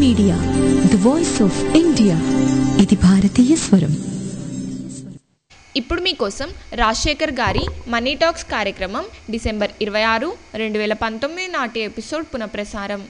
Media the voice of India ఇది భారతీయ స్వరం ఇప్పుడు మీకోసం రాజశేఖర్ గారి మనీ టాక్స్ కార్యక్రమం డిసెంబర్ ఇరవై ఆరు రెండు వేల పంతొమ్మిది నాటి ఎపిసోడ్ పునఃప్రసారం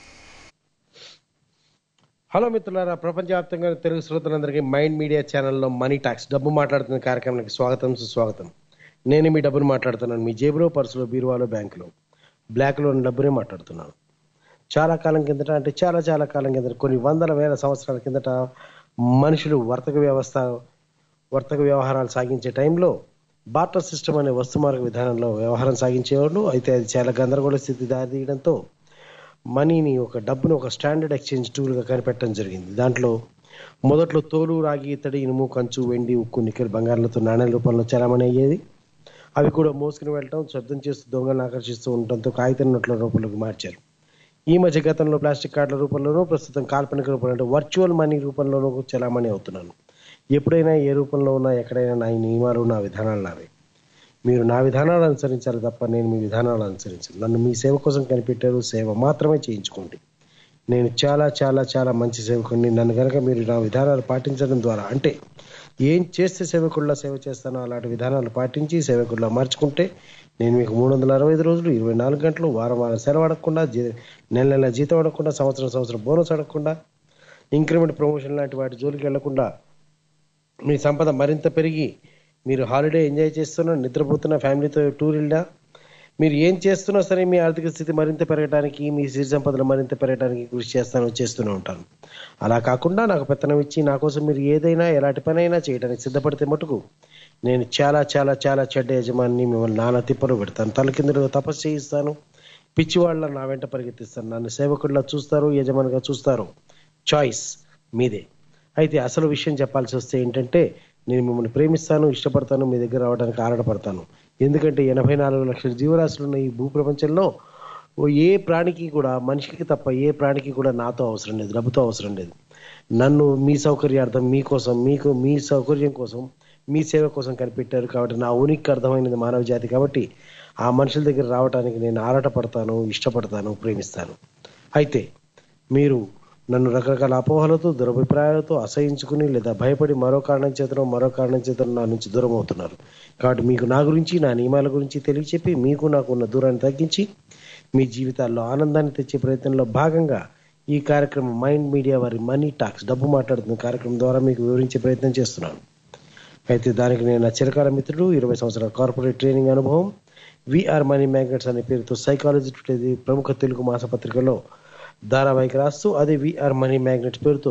హలో మిత్రులారా ప్రపంచవ్యాప్తంగా తెలుగు శ్రోతలందరికీ మైండ్ మీడియా ఛానల్లో మనీ టాక్స్ డబ్బు మాట్లాడుతున్న కార్యక్రమానికి స్వాగతం సుస్వాగతం నేను మీ డబ్బును మాట్లాడుతున్నాను మీ జేబులో పర్సులో బీరువాలో బ్యాంకులో బ్లాక్లో ఉన్న డబ్బునే మాట్లాడుతున్నాను చాలా కాలం కిందట అంటే చాలా చాలా కాలం కిందట కొన్ని వందల వేల సంవత్సరాల కిందట మనుషులు వర్తక వ్యవస్థ వర్తక వ్యవహారాలు సాగించే టైంలో బాటర్ సిస్టమ్ అనే వస్తు మార్గ విధానంలో వ్యవహారం సాగించేవాళ్ళు అయితే అది చాలా గందరగోళ స్థితి దారితీయడంతో మనీని ఒక డబ్బుని ఒక స్టాండర్డ్ ఎక్స్చేంజ్ టూల్గా కనిపెట్టడం జరిగింది దాంట్లో మొదట్లో తోలు రాగి ఇత్తడి ఇనుము కంచు వెండి ఉక్కు నికెల్ బంగారాలతో నాణ్యాల రూపంలో చలామణి అయ్యేది అవి కూడా మోసుకుని వెళ్ళటం శబ్దం చేస్తూ దొంగలను ఆకర్షిస్తూ ఉండటంతో కాగితం నోట్ల రూపంలోకి మార్చారు ఈ మధ్య గతంలో ప్లాస్టిక్ కార్డుల రూపంలోనూ ప్రస్తుతం కాల్పనిక రూపంలో అంటే వర్చువల్ మనీ రూపంలోనూ చలామణి అవుతున్నాను ఎప్పుడైనా ఏ రూపంలో ఉన్నా ఎక్కడైనా నా ఈ నియమాలు నా విధానాలు నావే మీరు నా విధానాలు అనుసరించాలి తప్ప నేను మీ విధానాలు అనుసరించాను నన్ను మీ సేవ కోసం కనిపెట్టారు సేవ మాత్రమే చేయించుకోండి నేను చాలా చాలా చాలా మంచి సేవకుడిని నన్ను కనుక మీరు నా విధానాలు పాటించడం ద్వారా అంటే ఏం చేస్తే సేవకుల్లా సేవ చేస్తానో అలాంటి విధానాలు పాటించి సేవకుల్లా మార్చుకుంటే నేను మీకు మూడు వందల అరవై ఐదు రోజులు ఇరవై నాలుగు గంటలు వారం వారం సెలవు అడగకుండా జీ- నెల నెల జీతం అడగకుండా సంవత్సరం సంవత్సరం బోనస్ అడగకుండా ఇంక్రిమెంట్ ప్రమోషన్ లాంటి వాటి జోలికి వెళ్లకుండా మీ సంపద మరింత పెరిగి మీరు హాలిడే ఎంజాయ్ చేస్తున్నా నిద్రపోతున్న ఫ్యామిలీతో టూర్ వెళ్ళినా మీరు ఏం చేస్తున్నా సరే మీ ఆర్థిక స్థితి మరింత పెరగడానికి మీ సిరి సంపదలు మరింత పెరగడానికి కృషి చేస్తాను చేస్తూనే ఉంటాను అలా కాకుండా నాకు పెత్తనం ఇచ్చి నా కోసం మీరు ఏదైనా ఎలాంటి పనైనా చేయడానికి సిద్ధపడితే మటుకు నేను చాలా చాలా చాలా చెడ్డ యజమాని మిమ్మల్ని నానా తిప్పలు పెడతాను తలకిందులుగా తపస్సు చేయిస్తాను పిచ్చివాళ్ళ నా వెంట పరిగెత్తిస్తాను నన్ను సేవకుడిలా చూస్తారు యజమానిగా చూస్తారు చాయిస్ మీదే అయితే అసలు విషయం చెప్పాల్సి వస్తే ఏంటంటే నేను మిమ్మల్ని ప్రేమిస్తాను ఇష్టపడతాను మీ దగ్గర రావడానికి ఆరాటపడతాను ఎందుకంటే ఎనభై నాలుగు లక్షల జీవరాశులు ఉన్న ఈ భూప్రపంచంలో ఓ ఏ ప్రాణికి కూడా మనిషికి తప్ప ఏ ప్రాణికి కూడా నాతో అవసరం లేదు డబ్బుతో అవసరం లేదు నన్ను మీ సౌకర్యార్థం మీకోసం మీకు మీ సౌకర్యం కోసం మీ సేవ కోసం కనిపెట్టారు కాబట్టి నా ఉనికి అర్థమైనది మానవ జాతి కాబట్టి ఆ మనుషుల దగ్గర రావడానికి నేను ఆరాటపడతాను ఇష్టపడతాను ప్రేమిస్తాను అయితే మీరు నన్ను రకరకాల అపోహలతో దురభిప్రాయాలతో అసహించుకుని లేదా భయపడి మరో కారణం చేతనో మరో కారణం చేతనో నా నుంచి దూరం అవుతున్నారు కాబట్టి మీకు నా గురించి నా నియమాల గురించి తెలియచెప్పి మీకు నాకు ఉన్న దూరాన్ని తగ్గించి మీ జీవితాల్లో ఆనందాన్ని తెచ్చే ప్రయత్నంలో భాగంగా ఈ కార్యక్రమం మైండ్ మీడియా వారి మనీ టాక్స్ డబ్బు మాట్లాడుతున్న కార్యక్రమం ద్వారా మీకు వివరించే ప్రయత్నం చేస్తున్నాను అయితే దానికి నేను నా చిరకాల మిత్రుడు ఇరవై సంవత్సరాల కార్పొరేట్ ట్రైనింగ్ అనుభవం విఆర్ మనీ మ్యాగ్నెట్స్ అనే పేరుతో సైకాలజీ టుడే ప్రముఖ తెలుగు మాసపత్రికలో ధారావాహిక రాస్తూ అదే విఆర్ మనీ మ్యాగ్నెట్స్ పేరుతో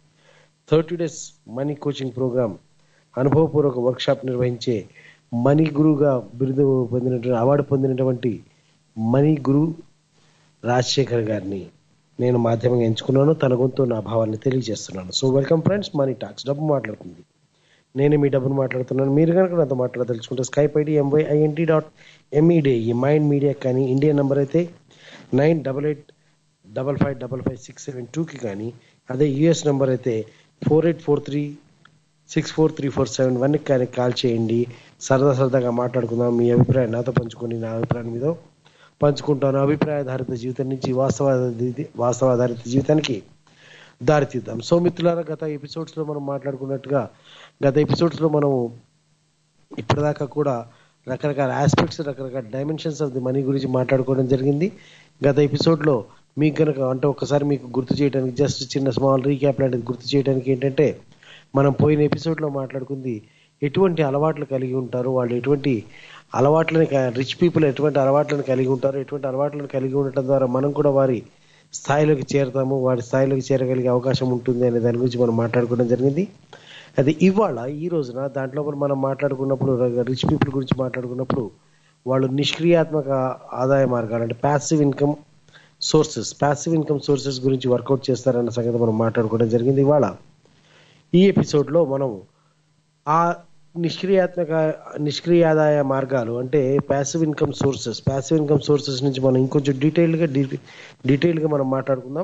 thirty days money coaching programme అనుభవపూర్వక వర్క్షాప్ నిర్వహించే మనీ గురుగా బిరుదు పొందినటువంటి అవార్డు పొందినటువంటి మనీ గురు రాజశేఖర్ గారిని నేను మాధ్యమంగా ఎంచుకున్నాను తన గొంతు నా భావాన్ని తెలియజేస్తున్నాను so welcome friends money talks డబ్బు మాట్లాడుతుంది నేను మీ డబ్బును మాట్లాడుతున్నాను మీరు కనుక నాతో మాట్లాడదలుచుకుంటే స్కైప్ ఐడి ఎంవైఐఎన్టీ డాట్ ఎంఈడే ఈ మైండ్ మీడియా కానీ ఇండియన్ నెంబర్ అయితే nine double eight double five double five six seven టూకి కానీ అదే యుఎస్ నెంబర్ అయితే four eight four three six four three four seven వన్కి కానీ కాల్ చేయండి సరదా సరదాగా మాట్లాడుకుందాం మీ అభిప్రాయం నాతో పంచుకొని నా అభిప్రాయం మీద పంచుకుంటాను అభిప్రాయాధారిత జీవితం నుంచి వాస్తవాధారిత వాస్తవాధారిత జీవితానికి దారితీద్దాం సో మిత్రులారా గత ఎపిసోడ్స్లో మనం మాట్లాడుకున్నట్టుగా గత ఎపిసోడ్స్లో మనం ఇప్పటిదాకా కూడా రకరకాల ఆస్పెక్ట్స్ రకరకాల డైమెన్షన్స్ ఆఫ్ ది మనీ గురించి మాట్లాడుకోవడం జరిగింది గత ఎపిసోడ్లో మీకు కనుక అంటే ఒకసారి మీకు గుర్తు చేయడానికి జస్ట్ చిన్న స్మాల్ రీక్యాప్ లాంటిది గుర్తు చేయడానికి ఏంటంటే మనం పోయిన ఎపిసోడ్లో మాట్లాడుకుంది ఎటువంటి అలవాట్లు కలిగి ఉంటారు వాళ్ళు ఎటువంటి అలవాట్లని రిచ్ పీపుల్ ఎటువంటి అలవాట్లను కలిగి ఉంటారు ఎటువంటి అలవాట్లను కలిగి ఉండటం ద్వారా మనం కూడా వారి స్థాయిలోకి చేరుతాము వారి స్థాయిలోకి చేరగలిగే అవకాశం ఉంటుంది అనే దాని గురించి మనం మాట్లాడుకోవడం జరిగింది అది ఇవాళ ఈ రోజున దాంట్లో మనం మాట్లాడుకున్నప్పుడు రిచ్ పీపుల్ గురించి మాట్లాడుకున్నప్పుడు వాళ్ళు నిష్క్రియాత్మక ఆదాయ మార్గాలు అంటే passive income sources passive income sources గురించి వర్కౌట్ చేస్తారన్న సంగతి మనం మాట్లాడుకోవడం జరిగింది ఇవాళ ఈ ఎపిసోడ్లో మనం ఆ నిష్క్రియాత్మక నిష్క్రియ ఆదాయ మార్గాలు అంటే passive income sources passive income sources నుంచి మనం ఇంకొంచెం డీటెయిల్గా డీటెయిల్గా మనం మాట్లాడుకుందాం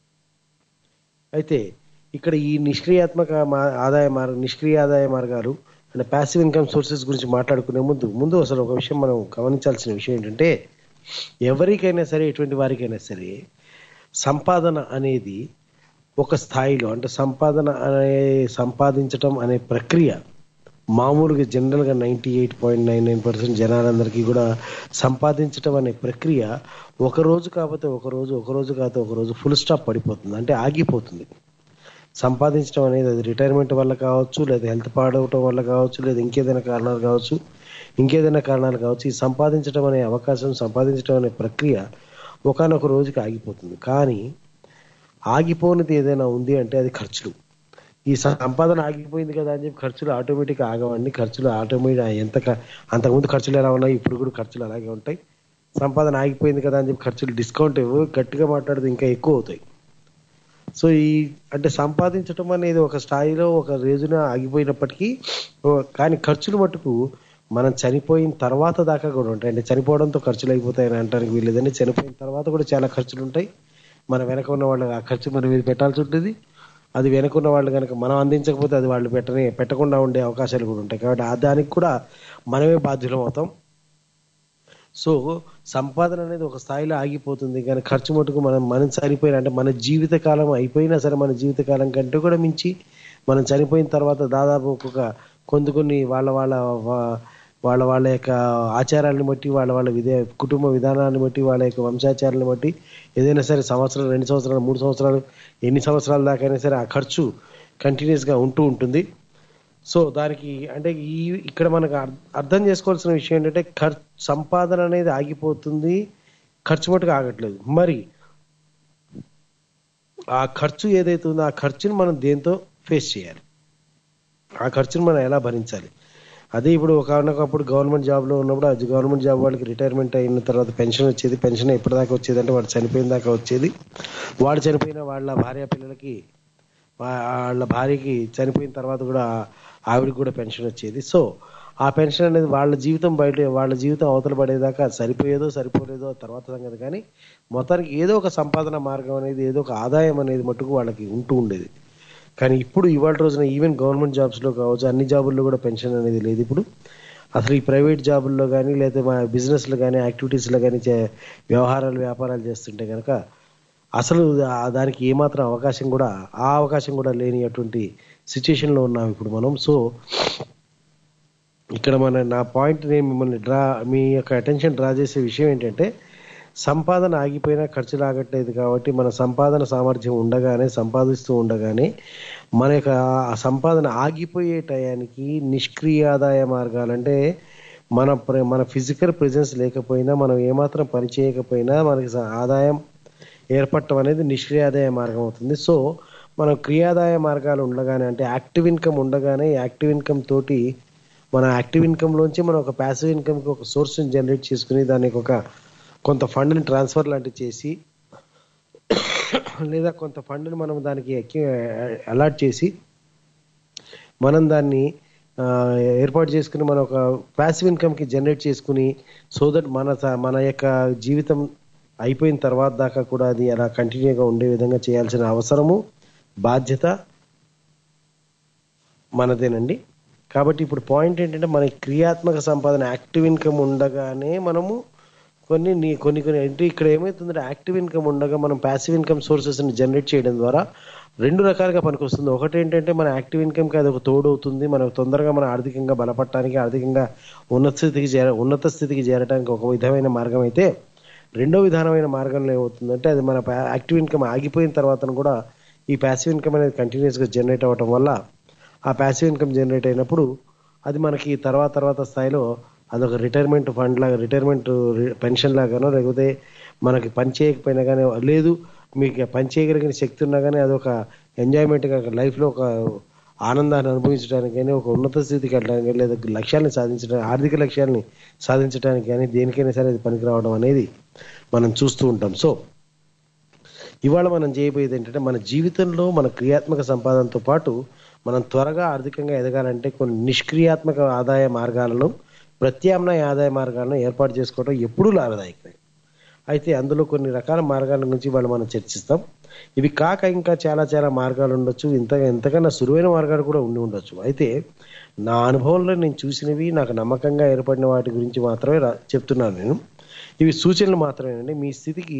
అయితే ఇక్కడ ఈ నిష్క్రియాత్మక మా- ఆదాయ మార్గ నిష్క్రియ ఆదాయ మార్గాలు అంటే ప్యాసివ్ ఇన్కమ్ సోర్సెస్ గురించి మాట్లాడుకునే ముందు ముందు అసలు ఒక విషయం మనం గమనించాల్సిన విషయం ఏంటంటే ఎవరికైనా సరే ఎటువంటి వారికైనా సరే సంపాదన అనేది ఒక స్థాయిలో అంటే సంపాదన అనే సంపాదించటం అనే ప్రక్రియ మామూలుగా జనరల్గా ninety eight point nine nine percent జనాలందరికీ కూడా సంపాదించటం అనే ప్రక్రియ ఒక రోజు కాకపోతే ఒక రోజు ఒక రోజు కాకపోతే ఒక రోజు ఫుల్ స్టాప్ పడిపోతుంది అంటే ఆగిపోతుంది సంపాదించడం అనేది అది రిటైర్మెంట్ వల్ల కావచ్చు లేదా హెల్త్ పాడవటం వల్ల కావచ్చు లేదా ఇంకేదైనా కారణాలు కావచ్చు ఇంకేదైనా కారణాలు కావచ్చు ఈ సంపాదించడం అనే అవకాశం సంపాదించడం అనే ప్రక్రియ ఒకనొక రోజుకి ఆగిపోతుంది కానీ ఆగిపోనిది ఏదైనా ఉంది అంటే అది ఖర్చులు ఈ సంపాదన ఆగిపోయింది కదా అని చెప్పి ఖర్చులు ఆటోమేటిక్ ఆగవండి ఖర్చులు ఆటోమేటిక్ ఎంత క- అంతకుముందు ఖర్చులు ఎలా ఉన్నాయి ఇప్పుడు కూడా ఖర్చులు అలాగే ఉంటాయి సంపాదన ఆగిపోయింది కదా అని చెప్పి ఖర్చులు డిస్కౌంట్ ఇవ్వు గట్టిగా మాట్లాడితే ఇంకా ఎక్కువ అవుతాయి సో ఈ అంటే సంపాదించడం అనేది ఒక స్థాయిలో ఒక రోజున ఆగిపోయినప్పటికీ ఓ- కానీ ఖర్చులు మటుకు మనం చనిపోయిన తర్వాత దాకా కూడా ఉంటాయి అంటే చనిపోవడంతో ఖర్చులు అయిపోతాయని అంటానికి వీల్లేదండి చనిపోయిన తర్వాత కూడా చాలా ఖర్చులు ఉంటాయి మన వెనక ఉన్న వాళ్ళు ఆ ఖర్చు మనం మీద పెట్టాల్సి ఉంటుంది అది వెనకున్న వాళ్ళు కనుక మనం అందించకపోతే అది వాళ్ళు పెట్టని పెట్టకుండా ఉండే అవకాశాలు కూడా ఉంటాయి కాబట్టి ఆ దానికి కూడా మనమే బాధ్యులం అవుతాం సో సంపాదన అనేది ఒక స్థాయిలో ఆగిపోతుంది కానీ ఖర్చు మటుకు మనం మనం చనిపోయిన అంటే మన జీవిత కాలం అయిపోయినా సరే మన జీవిత కాలం కంటే కూడా మించి మనం చనిపోయిన తర్వాత దాదాపు ఒక కొన్ని కొన్ని వాళ్ళ వాళ్ళ వా- వాళ్ళ వాళ్ళ యొక్క ఆచారాలను బట్టి వాళ్ళ వాళ్ళ విధే కుటుంబ విధానాన్ని బట్టి వాళ్ళ యొక్క వంశాచారాలను బట్టి ఏదైనా సరే సంవత్సరం రెండు సంవత్సరాలు మూడు సంవత్సరాలు ఎన్ని సంవత్సరాల దాకైనా సరే ఆ ఖర్చు కంటిన్యూస్ గా ఉంటూ ఉంటుంది సో దానికి అంటే ఈ ఇక్కడ మనకు అర్- అర్థం చేసుకోవాల్సిన విషయం ఏంటంటే ఖర్చు సంపాదన అనేది ఆగిపోతుంది ఖర్చు మటుకు ఆగట్లేదు మరి ఆ ఖర్చు ఏదైతే ఉందో ఆ ఖర్చుని మనం దేంతో ఫేస్ చేయాలి ఆ ఖర్చును మనం ఎలా భరించాలి అదే ఇప్పుడు ఒకనొకప్పుడు గవర్నమెంట్ జాబ్లో ఉన్నప్పుడు అది గవర్నమెంట్ జాబ్ వాళ్ళకి రిటైర్మెంట్ అయిన తర్వాత పెన్షన్ వచ్చేది పెన్షన్ ఎప్పటిదాకా వచ్చేది అంటే వాడు చనిపోయిన దాకా వచ్చేది వాడు చనిపోయిన వాళ్ళ భార్య పిల్లలకి వా- వాళ్ళ భార్యకి చనిపోయిన తర్వాత కూడా ఆవిడకి కూడా పెన్షన్ వచ్చేది సో ఆ పెన్షన్ అనేది వాళ్ళ జీవితం బయట వాళ్ళ జీవితం అవతల పడేదాకా అది సరిపోయేదో సరిపోలేదో తర్వాత సంగతి కానీ మొత్తానికి ఏదో ఒక సంపాదన మార్గం అనేది ఏదో ఒక ఆదాయం అనేది మట్టుకు వాళ్ళకి ఉంటూ ఉండేది కానీ ఇప్పుడు ఇవాళ రోజున ఈవెన్ గవర్నమెంట్ జాబ్స్ లో కావచ్చు అన్ని జాబుల్లో కూడా పెన్షన్ అనేది లేదు ఇప్పుడు అసలు ఈ ప్రైవేట్ జాబుల్లో కానీ లేదా మా బిజినెస్లో కానీ యాక్టివిటీస్లో కానీ వ్యవహారాలు వ్యాపారాలు చేస్తుంటే కనుక అసలు ఆ దానికి ఏమాత్రం అవకాశం కూడా ఆ అవకాశం కూడా లేని అటువంటి సిచ్యుయేషన్ లో ఉన్నాం ఇప్పుడు మనం సో ఇక్కడ మన నా పాయింట్ నేను మిమ్మల్ని డ్రా మీ యొక్క అటెన్షన్ డ్రా చేసే విషయం ఏంటంటే సంపాదన ఆగిపోయినా ఖర్చులు ఆగట్లేదు కాబట్టి మన సంపాదన సామర్థ్యం ఉండగానే సంపాదిస్తూ ఉండగానే మన యొక్క ఆ సంపాదన ఆగిపోయే టయానికి నిష్క్రియ ఆదాయ మార్గాలు అంటే మన ప్ర- మన ఫిజికల్ ప్రెజెన్స్ లేకపోయినా మనం ఏమాత్రం పని చేయకపోయినా మనకి స- ఆదాయం ఏర్పడటం అనేది నిష్క్రియ ఆదాయ మార్గం అవుతుంది సో మనం క్రియాదాయ మార్గాలు ఉండగానే అంటే యాక్టివ్ ఇన్కమ్ ఉండగానే యాక్టివ్ ఇన్కమ్ తోటి మన యాక్టివ్ ఇన్కమ్ లోంచి మనం ఒక ప్యాసివ్ ఇన్కమ్ కి ఒక సోర్స్ జనరేట్ చేసుకుని దానికి ఒక కొంత ఫండ్ ని ట్రాన్స్ఫర్ లాంటివి చేసి లేదా కొంత ఫండ్ ని మనం దానికి అలాట్ చేసి మనం దాన్ని ఆ, ఏర్పాటు చేసుకుని మన ఒక ప్యాసివ్ ఇన్కమ్ కి జనరేట్ చేసుకుని సో దట్ మన స- మన యొక్క జీవితం అయిపోయిన తర్వాత దాకా కూడా అది అలా కంటిన్యూగా ఉండే విధంగా చేయాల్సిన అవసరము బాధ్యత మనదేనండి కాబట్టి ఇప్పుడు పాయింట్ ఏంటంటే మన క్రియాత్మక సంపాదన యాక్టివ్ ఇన్కమ్ ఉండగానే మనము కొన్ని నీ- కొన్ని కొన్ని అంటే ఇక్కడ ఏమవుతుందంటే యాక్టివ్ ఇన్కమ్ ఉండగా మనం ప్యాసివ్ ఇన్కమ్ సోర్సెస్ ని జనరేట్ చేయడం ద్వారా రెండు రకాలుగా పనికొస్తుంది ఒకటి ఏంటంటే మన యాక్టివ్ ఇన్కమ్ కి అది ఒక తోడు అవుతుంది మనకు తొందరగా మన ఆర్థికంగా బలపడటానికి ఆర్థికంగా ఉన్నత స్థితికి చేర ఉన్నత స్థితికి చేరడానికి ఒక విధమైన మార్గం అయితే రెండో విధానమైన మార్గంలో ఏమవుతుందంటే అది మన యాక్టివ్ ఇన్కమ్ ఆగిపోయిన తర్వాత కూడా ఈ ప్యాసివ్ ఇన్కమ్ అనేది కంటిన్యూస్ గా జనరేట్ అవ్వటం వల్ల ఆ ప్యాసివ్ ఇన్కమ్ జనరేట్ అయినప్పుడు అది మనకి తర్వాత తర్వాత స్థాయిలో అదొక రిటైర్మెంట్ ఫండ్ లాగా రిటైర్మెంట్ పెన్షన్ లాగానో లేకపోతే మనకి పని చేయకపోయినా కానీ లేదు మీకు పని చేయగలిగిన శక్తి ఉన్నా కానీ అదొక ఎంజాయ్మెంట్ గా లైఫ్ లో ఒక ఆనందాన్ని అనుభవించడానికి కానీ ఒక ఉన్నత స్థితికి వెళ్ళడానికి కానీ లేదా లక్ష్యాన్ని సాధించడానికి ఆర్థిక లక్ష్యాన్ని సాధించడానికి కానీ దేనికైనా సరే అది పనికి రావడం అనేది మనం చూస్తూ ఉంటాం సో ఇవాళ మనం చేయబోయేది ఏంటంటే మన జీవితంలో మన క్రియాత్మక సంపాదనతో పాటు మనం త్వరగా ఆర్థికంగా ఎదగాలంటే కొన్ని నిష్క్రియాత్మక ఆదాయ మార్గాలను ప్రత్యామ్నాయ ఆదాయ మార్గాలను ఏర్పాటు చేసుకోవడం ఎప్పుడూ లాభదాయకమే అయితే అందులో కొన్ని రకాల మార్గాల గురించి వాళ్ళు మనం చర్చిస్తాం ఇవి కాక ఇంకా చాలా చాలా మార్గాలు ఉండొచ్చు ఇంత ఎంతకన్నా సులువైన మార్గాలు కూడా ఉండి ఉండొచ్చు అయితే నా అనుభవంలో నేను చూసినవి నాకు నమ్మకంగా ఏర్పడిన వాటి గురించి మాత్రమే రా- చెప్తున్నాను నేను ఇవి సూచనలు మాత్రమేనండి మీ స్థితికి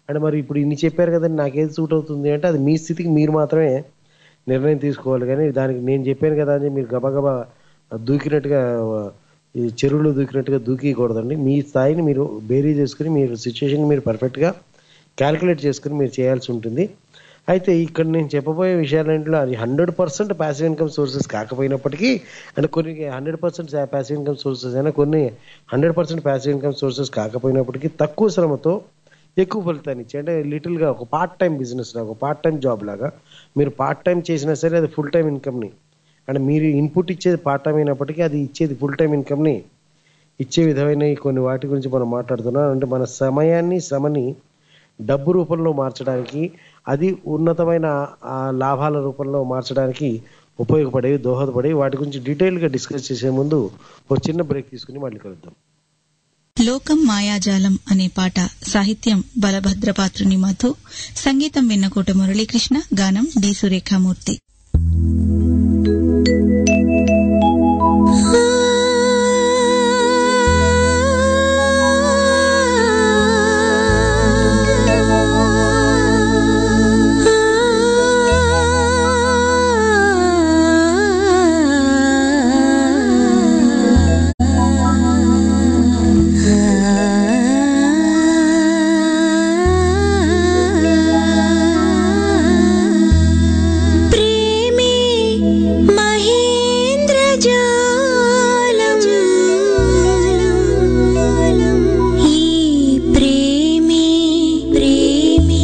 అంటే మరి ఇప్పుడు ఇన్ని చెప్పారు కదండి నాకేది సూట్ అవుతుంది అంటే అది మీ స్థితికి మీరు మాత్రమే నిర్ణయం తీసుకోవాలి కానీ దానికి నేను చెప్పాను కదా అని మీరు గబగబా దూకినట్టుగా ఈ చెరువులో దూకినట్టుగా దూకికూడదండి మీ స్థాయిని మీరు బేరీ చేసుకుని మీరు సిచ్యుయేషన్ మీరు పర్ఫెక్ట్గా క్యాలిక్యులేట్ చేసుకుని మీరు చేయాల్సి ఉంటుంది అయితే ఇక్కడ నేను చెప్పబోయే విషయాలంటే అది hundred percent passive income sources కాకపోయినప్పటికీ అంటే కొన్ని hundred percent passive income sources అయినా కొన్ని hundred percent passive income sources కాకపోయినప్పటికీ తక్కువ శ్రమతో ఎక్కువ ఫలితాన్ని ఇచ్చి అంటే లిటిల్గా ఒక పార్ట్ టైం బిజినెస్ లాగా ఒక పార్ట్ టైం జాబ్ లాగా మీరు పార్ట్ టైం చేసినా సరే అది ఫుల్ టైం ఇన్కమ్ని అంటే మీరు ఇన్పుట్ ఇచ్చేది పార్ట్ టైం అయినప్పటికీ అది ఇచ్చేది ఫుల్ టైం ఇన్కమ్ని ఇచ్చే విధమైన ఈ కొన్ని వాటి గురించి మనం మాట్లాడుతున్నాం అంటే మన సమయాన్ని శ్రమని డబ్బు రూపంలో మార్చడానికి అది ఉన్నతమైన ఆ, లాభాల రూపంలో మార్చడానికి ఉపయోగపడేవి దోహదపడేవి వాటి గురించి డీటెయిల్గా డిస్కస్ చేసే ముందు ఒక చిన్న బ్రేక్ తీసుకుని మళ్ళీ కలుద్దాం లోకం మాయాజాలం అనే పాట సాహిత్యం బలభద్రపాత్రుని మధు సంగీతం విన్నకోట మురళీకృష్ణ గానం డి సురేఖామూర్తి ప్రేమే మహేంద్రజాలం ఈ ప్రేమే ప్రేమే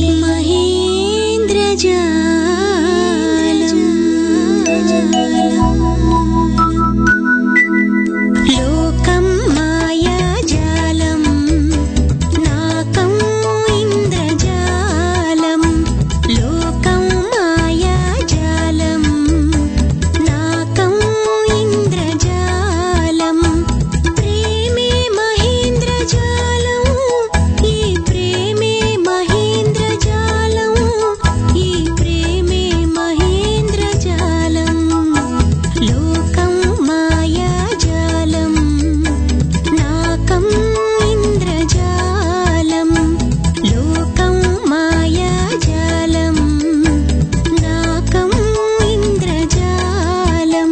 మహేంద్రజాలం లోకం మాయాజాలం నాకం ఇంద్రజాలం లోకం మాయాజాలం నాకం ఇంద్రజాలం ప్రేమే మహేంద్రజాలం ఈ ప్రేమే మహేంద్రజాలం ఈ ప్రేమే మహేంద్రజాలం లోకం మాయాజాలం నాకం ఇంద్రజాలం లోకం మాయాజాలం నాకం ఇంద్రజాలం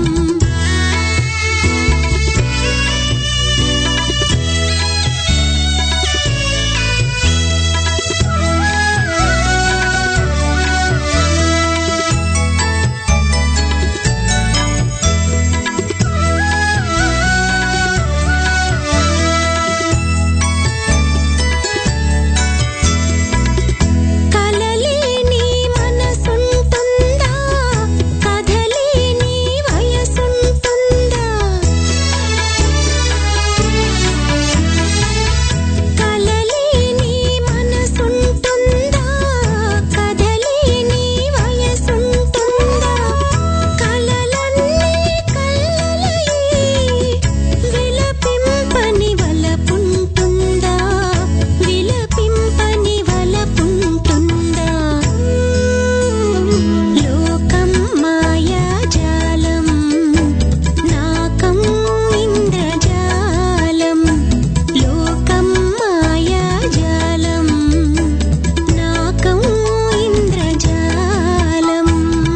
కలలేని మనసుంటుందా కథలేని వయసుంటుందా కలలేని మనసుంటుందా కథలేని వయసుంటుందా కలలన్నీ కల్లలై విలపింపని వలపుంటుందా విలపింపని వలపుంటుందా లోకం మాయాజాలం నాకం ఇంద్రజాలం లోకం మాయాజాలం నాకం ఇంద్రజాలం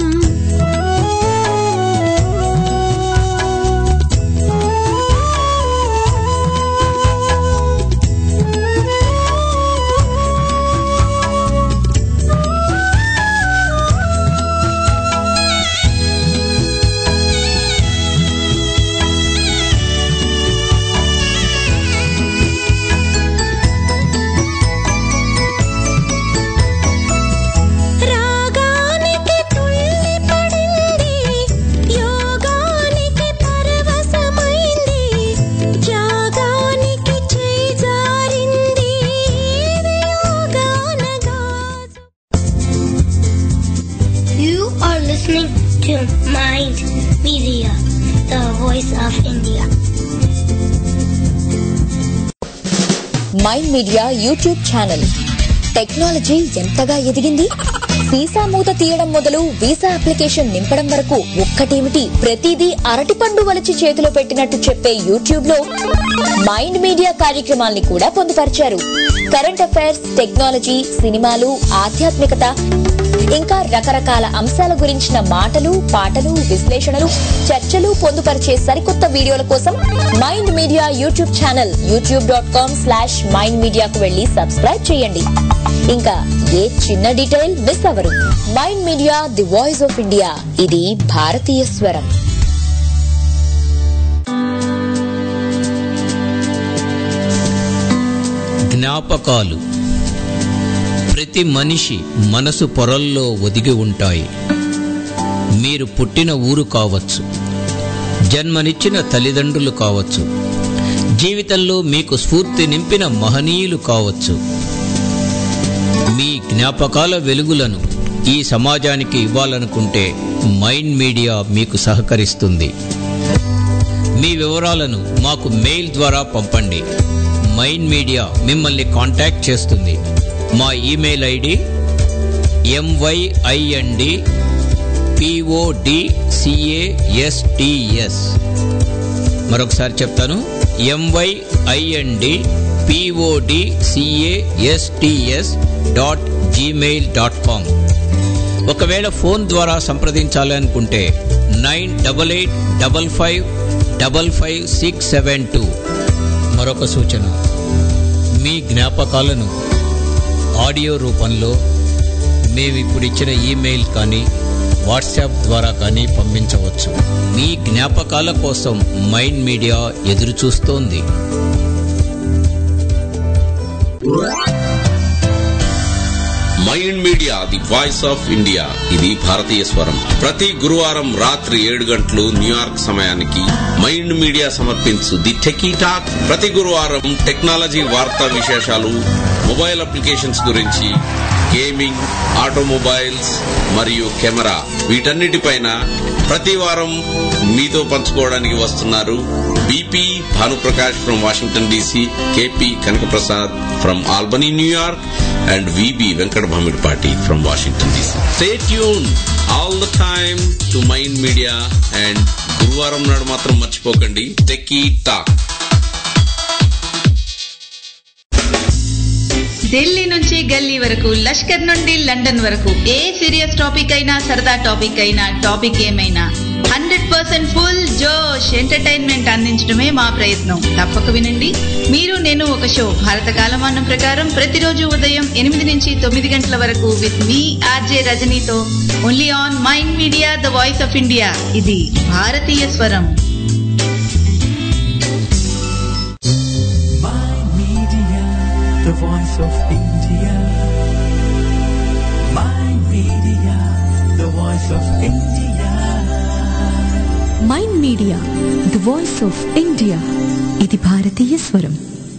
రాగానికి తుళ్ళి పడింది యోగానికి పరవశమైంది జాగానికి చేజారింది యోగానగాజు You are listening to Mind Media, the voice of India. Mind media YouTube channel technology ఎంతగా ఎదిగింది సీసా మూత తీయడం మొదలు వీసా అప్లికేషన్ నింపడం వరకు ఒక్కటేమిటి ప్రతిదీ అరటిపండు వలిచి చేతిలో పెట్టినట్టు చెప్పే యూట్యూబ్ లో మైండ్ మీడియా కార్యక్రమాల్ని కూడా పొందుపరిచారు కరెంట్ అఫైర్స్ టెక్నాలజీ సినిమాలు ఆధ్యాత్మికత ఇంకా రకరకాల అంశాల గురించిన మాటలు పాటలు విశ్లేషణలు చర్చలు పొందుపరిచే సరికొత్త వీడియోల కోసం mind media YouTube channel YouTube dot com slash mind మీడియాకు వెళ్లి సబ్స్క్రైబ్ చేయండి ఇంకా ఏ చిన్న డీటెయిల్ మిస్ అవరు mind media the voice of India ఇది భారతీయ స్వరం జ్ఞాపకాలు ప్రతి మనిషి మనసు పొరల్లో ఒదిగి ఉంటాయి మీరు పుట్టిన ఊరు కావచ్చు జన్మనిచ్చిన తల్లిదండ్రులు కావచ్చు జీవితంలో మీకు స్ఫూర్తి నింపిన మహనీయులు కావచ్చు మీ జ్ఞాపకాల వెలుగులను ఈ సమాజానికి ఇవ్వాలనుకుంటే మైండ్ మీడియా మీకు సహకరిస్తుంది మీ వివరాలను మాకు మెయిల్ ద్వారా పంపండి మైండ్ మీడియా మిమ్మల్ని కాంటాక్ట్ చేస్తుంది మా ఇమెయిల్ ఐడి ఎంవైఐఎన్డి పిఓడిసిఏఎస్టిఎస్ మరొకసారి చెప్తాను MYIND PODCASTS dot Gmail dot com ఒకవేళ ఫోన్ ద్వారా సంప్రదించాలి అనుకుంటే nine double eight double five double five six seven two మరొక సూచన మీ జ్ఞాపకాలను ఆడియో రూపంలో మేము ఇప్పుడు ఇచ్చిన ఈమెయిల్ కానీ వాట్సాప్ ద్వారా కానీ పంపించవచ్చు మీ జ్ఞాపకాల కోసం మైండ్ మీడియా ఎదురు చూస్తోంది mind media the voice of India ఇది భారతీయ స్వరం ప్రతి గురువారం రాత్రి ఏడు గంటలు న్యూయార్క్ సమయానికి మైండ్ మీడియా సమర్పించు ది టెకీ టాక్ ప్రతి గురువారం టెక్నాలజీ వార్తా విశేషాలు మొబైల్ అప్లికేషన్స్ గురించి గేమింగ్ ఆటోమొబైల్స్ మరియు కెమెరా వీటన్నిటిపైన ప్రతి వారం మీతో పంచుకోవడానికి వస్తున్నారు BP Bhanuprakash from Washington DC KP Kanakaprasad from Albany New York and VB Venkata Bhamidipati from Washington DC stay tune all the time to mind media and గురువారం నాడు మాత్రం మర్చిపోకండి టెకీ టాక్ ఢిల్లీ నుంచి గల్లీ వరకు లష్కర్ నుండి లండన్ వరకు ఏ సీరియస్ టాపిక్ అయినా సరదా టాపిక్ అయినా టాపిక్ ఏమైనా హండ్రెడ్ పర్సెంట్ ఫుల్ జోష్ ఎంటర్టైన్మెంట్ అందించడమే మా ప్రయత్నం తప్పక వినండి మీరు నేను ఒక షో భారత కాలమానం ప్రకారం ప్రతిరోజు ఉదయం ఎనిమిది నుంచి తొమ్మిది గంటల వరకు విత్ మీ ఆర్జే రజనీతో only on mind media the voice of India ఇది భారతీయ స్వరం Media, the voice of India. My media, the voice of India. Mind media the voice of India ఇది భారతీయ స్వరం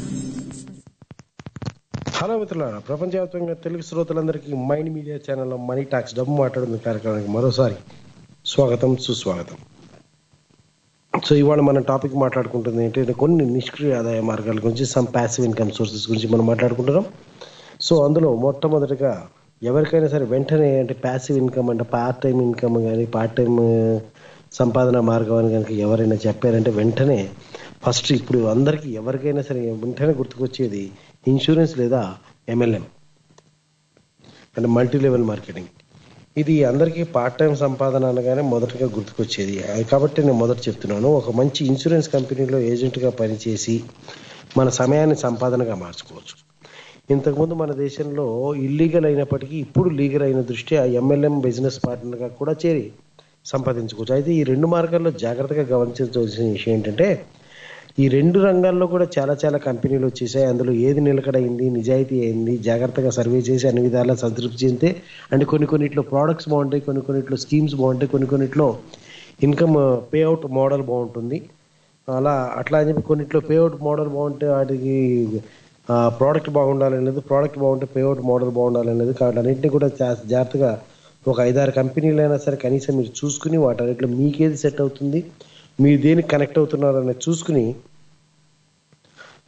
హలో మిత్రులారా ప్రపంచవ్యాప్తంగా తెలుగు శ్రోతలందరికీ మైండ్ మీడియా ఛానల్లో మనీ టాక్స్ డబ్బు మాట్లాడుతున్న కార్యక్రమానికి మరోసారి స్వాగతం సుస్వాగతం సో ఇవాళ మన టాపిక్ మాట్లాడుకుంటుంది ఏంటంటే కొన్ని నిష్క్రియ ఆదాయ మార్గాల గురించి సమ్ ప్యాసివ్ ఇన్కమ్ సోర్సెస్ గురించి మనం మాట్లాడుకుంటున్నాం సో అందులో మొట్టమొదటిగా ఎవరికైనా సరే వెంటనే అంటే ప్యాసివ్ ఇన్కమ్ అంటే పార్ట్ టైం ఇన్కమ్ కానీ పార్ట్ టైం సంపాదన మార్గం అని కనుక ఎవరైనా చెప్పారంటే వెంటనే ఫస్ట్ ఇప్పుడు అందరికీ ఎవరికైనా సరే వెంటనే గుర్తుకొచ్చేది ఇన్సూరెన్స్ లేదా ఎంఎల్ఎం అంటే మల్టీ లెవెల్ మార్కెటింగ్ ఇది అందరికీ పార్ట్ టైం సంపాదన అనగానే మొదటగా గుర్తుకొచ్చేది అది కాబట్టి నేను మొదట చెప్తున్నాను ఒక మంచి ఇన్సూరెన్స్ కంపెనీలో ఏజెంట్గా పనిచేసి మన సమయాన్ని సంపాదనగా మార్చుకోవచ్చు ఇంతకుముందు మన దేశంలో ఇల్లీగల్ అయినప్పటికీ ఇప్పుడు లీగల్ అయిన దృష్ట్యా ఎంఎల్ఎం బిజినెస్ పార్ట్నర్గా కూడా చేరి సంపాదించుకోవచ్చు అయితే ఈ రెండు మార్గాల్లో జాగ్రత్తగా గమనించవలసిన విషయం ఏంటంటే ఈ రెండు రంగాల్లో కూడా చాలా చాలా కంపెనీలు వచ్చేసాయి అందులో ఏది నిలకడైంది నిజాయితీ అయింది జాగ్రత్తగా సర్వే చేసి అన్ని విధాలా సంతృప్తి చెందితే అంటే కొన్ని కొన్నిట్లో ప్రోడక్ట్స్ బాగుంటాయి కొన్ని కొన్నిట్లో స్కీమ్స్ బాగుంటాయి కొన్ని కొన్నిట్లో ఇన్కమ్ పే అవుట్ మోడల్ బాగుంటుంది అలా అట్లా అని చెప్పి కొన్నిట్లో పే అవుట్ మోడల్ బాగుంటే వాటికి ప్రోడక్ట్ బాగుండాలని లేదు ప్రోడక్ట్ బాగుంటే పే అవుట్ మోడల్ బాగుండాలని లేదు కాబట్టి అన్నింటినీ కూడా జా- జాగ్రత్తగా ఒక ఐదారు కంపెనీలు అయినా సరే కనీసం మీరు చూసుకుని వాటన్నిటిలో మీకేది సెట్ అవుతుంది మీరు దేనికి కనెక్ట్ అవుతున్నారు అనేది చూసుకుని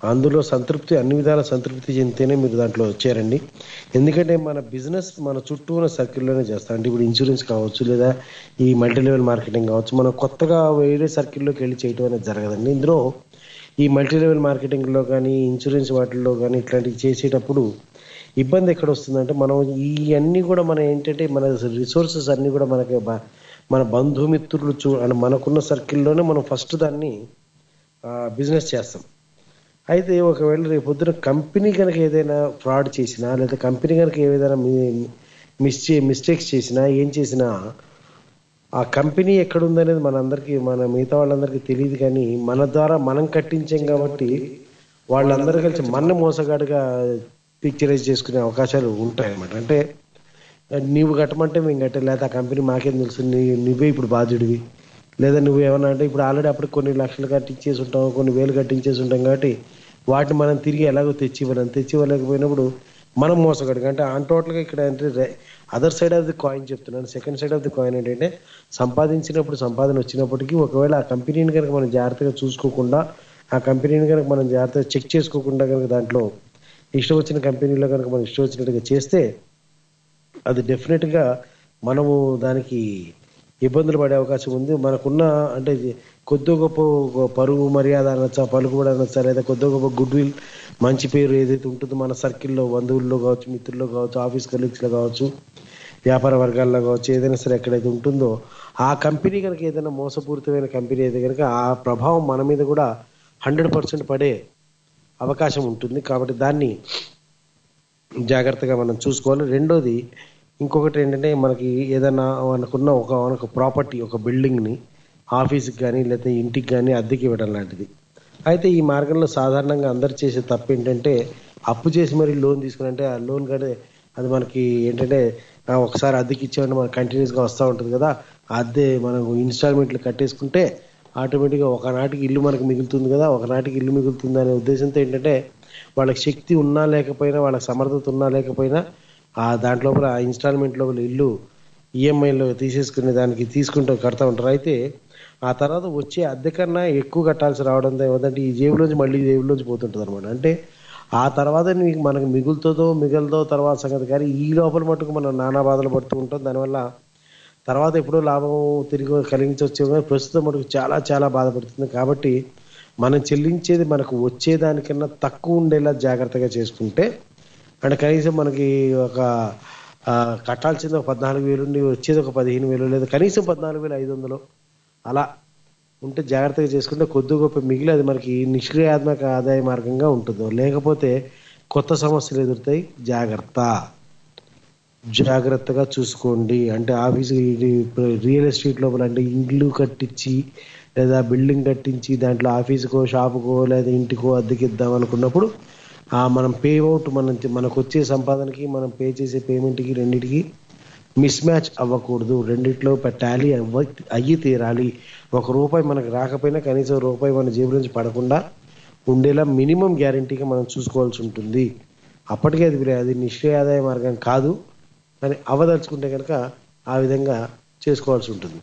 అందులో సంతృప్తి అన్ని విధాల సంతృప్తి చెందితేనే మీరు దాంట్లో వచ్చారండి ఎందుకంటే మన బిజినెస్ మన చుట్టూ ఉన్న సర్కిల్లోనే చేస్తాం అంటే ఇప్పుడు ఇన్సూరెన్స్ కావచ్చు లేదా ఈ మల్టీ లెవెల్ మార్కెటింగ్ కావచ్చు మనం కొత్తగా వేరే సర్కిల్లోకి వెళ్ళి చేయటం అనేది జరగదండి ఇందులో ఈ మల్టీ లెవెల్ మార్కెటింగ్లో కానీ ఇన్సూరెన్స్ వాటిల్లో కానీ ఇట్లాంటివి చేసేటప్పుడు ఇబ్బంది ఎక్కడ వస్తుందంటే మనం ఈ అన్ని కూడా మనం ఏంటంటే మన రిసోర్సెస్ అన్ని కూడా మనకి బ- మన బంధుమిత్రులు చూ అంటే మనకున్న సర్కిల్లోనే మనం ఫస్ట్ దాన్ని బిజినెస్ చేస్తాం అయితే ఒకవేళ రేపు పొద్దున కంపెనీ కనుక ఏదైనా ఫ్రాడ్ చేసినా లేదా కంపెనీ కనుక ఏదైనా మిస్చే మిస్టేక్స్ చేసినా ఏం చేసినా ఆ కంపెనీ ఎక్కడ ఉందనేది మనందరికీ మన మిగతా వాళ్ళందరికీ తెలియదు కానీ మన ద్వారా మనం కట్టించాం కాబట్టి వాళ్ళందరూ కలిసి మన మోసగాడుగా పిక్చరైజ్ చేసుకునే అవకాశాలు ఉంటాయి అన్నమాట అంటే నీవు కట్టమంటే మేము కట్టే లేదా ఆ కంపెనీ మాకేం తెలుసు నీ నువ్వే ఇప్పుడు బాధ్యుడివి లేదా నువ్వు ఏమన్నా అంటే ఇప్పుడు ఆల్రెడీ అప్పుడు కొన్ని లక్షలు కట్టించేసి ఉంటాం కొన్ని వేలు కట్టించేసి ఉంటాం కాబట్టి వాటిని మనం తిరిగి ఎలాగో తెచ్చి ఇవ్వలేం తెచ్చి ఇవ్వలేకపోయినప్పుడు మనం మోసగడు అంటే ఆన్ టోటల్గా ఇక్కడ అంటే other side of the coin చెప్తున్నాను second side of the coin ఏంటంటే సంపాదించినప్పుడు సంపాదన వచ్చినప్పటికీ ఒకవేళ ఆ కంపెనీని కనుక మనం జాగ్రత్తగా చూసుకోకుండా ఆ కంపెనీని కనుక మనం జాగ్రత్తగా చెక్ చేసుకోకుండా కనుక దాంట్లో ఇష్టం వచ్చిన కంపెనీలో కనుక మనం ఇష్టం వచ్చినట్టుగా చేస్తే అది డెఫినెట్గా మనము దానికి ఇబ్బందులు పడే అవకాశం ఉంది మనకున్న అంటే కొద్ది గొప్ప ఒక పరుగు మర్యాద అనొచ్చా పలుకుబడి అనొచ్చా లేదా కొద్ది గొప్ప గుడ్ విల్ మంచి పేరు ఏదైతే ఉంటుందో మన సర్కిల్లో బంధువుల్లో కావచ్చు మిత్రుల్లో కావచ్చు ఆఫీస్ కలీగ్స్లో కావచ్చు వ్యాపార వర్గాల్లో కావచ్చు ఏదైనా సరే ఎక్కడైతే ఉంటుందో ఆ కంపెనీ కనుక ఏదైనా మోసపూరితమైన కంపెనీ అయితే కనుక ఆ ప్రభావం మన మీద కూడా హండ్రెడ్ పర్సెంట్ పడే అవకాశం ఉంటుంది కాబట్టి దాన్ని జాగ్రత్తగా మనం చూసుకోవాలి రెండోది ఇంకొకటి ఏంటంటే మనకి ఏదైనా మనకున్న ఒక మనకు ప్రాపర్టీ ఒక బిల్డింగ్ని ఆఫీస్కి కానీ లేకపోతే ఇంటికి కానీ అద్దెకి ఇవ్వడం లాంటిది అయితే ఈ మార్గంలో సాధారణంగా అందరు చేసే తప్పు ఏంటంటే అప్పు చేసి మరి లోన్ తీసుకుని అంటే ఆ లోన్ కడే అది మనకి ఏంటంటే ఆ, ఒకసారి అద్దెకి ఇచ్చామంటే మనకు కంటిన్యూస్గా వస్తూ ఉంటుంది కదా ఆ అద్దె మనం ఇన్స్టాల్మెంట్లు కట్టేసుకుంటే ఆటోమేటిక్గా ఒకనాటికి ఇల్లు మనకు మిగులుతుంది కదా ఒకనాటికి ఇల్లు మిగులుతుంది అనే ఉద్దేశంతో ఏంటంటే వాళ్ళకి శక్తి ఉన్నా లేకపోయినా వాళ్ళకి సమర్థత ఉన్నా లేకపోయినా ఆ దాంట్లో ఆ ఇన్స్టాల్మెంట్ లోపల ఇల్లు ఈఎంఐలో తీసేసుకునే దానికి తీసుకుంటూ కడతా ఉంటారు అయితే ఆ తర్వాత వచ్చే అద్దె కన్నా ఎక్కువ కట్టాల్సి రావడంతో ఏమంటే ఈ జేబులోంచి మళ్ళీ ఈ జేబులోంచి పోతుంటుంది అనమాట అంటే ఆ తర్వాత నీకు మనకు మిగులుతుందో మిగలదో తర్వాత సంగతి కానీ ఈ లోపల మటుకు మనం నానా బాధలు పడుతూ ఉంటాం దానివల్ల తర్వాత ఎప్పుడో లాభం తిరిగి కలిగించవచ్చు కానీ ప్రస్తుతం మటుకు చాలా చాలా బాధపడుతుంది కాబట్టి మనం చెల్లించేది మనకు వచ్చేదానికన్నా తక్కువ ఉండేలా జాగ్రత్తగా చేసుకుంటే అంటే కనీసం మనకి ఒక ఆ, కట్టాల్సింది ఒక పద్నాలుగు వేలు ఉండి వచ్చేది ఒక పదిహేను వేలు లేదా కనీసం పద్నాలుగు వేలు ఐదు వందలు అలా ఉంటే జాగ్రత్తగా చేసుకుంటే కొద్ది గొప్ప మిగిలి అది మనకి నిష్క్రియాత్మక ఆదాయ మార్గంగా ఉంటుంది లేకపోతే కొత్త సమస్యలు ఎదురుతాయి జాగ్రత్త జాగ్రత్తగా చూసుకోండి అంటే ఆఫీస్ రియల్ ఎస్టేట్ లోపల అంటే ఇల్లు కట్టించి లేదా బిల్డింగ్ కట్టించి దాంట్లో ఆఫీసుకో షాపుకో లేదా ఇంటికో అద్దెకిద్దాం అనుకున్నప్పుడు ఆ మనం పే అవుట్ మనం మనకు వచ్చే సంపాదనకి మనం పే చేసే పేమెంట్కి రెండింటికి మిస్ మ్యాచ్ అవ్వకూడదు రెండిట్లో టాలీ అవ్వ అయ్యి తీరాలి ఒక రూపాయి మనకు రాకపోయినా కనీసం రూపాయి మన జేబు నుంచి పడకుండా ఉండేలా మినిమం గ్యారంటీగా మనం చూసుకోవాల్సి ఉంటుంది అప్పటికే అది అది నిష్క్రియ ఆదాయ మార్గం కాదు అని అవదలుచుకుంటే కనుక ఆ విధంగా చేసుకోవాల్సి ఉంటుంది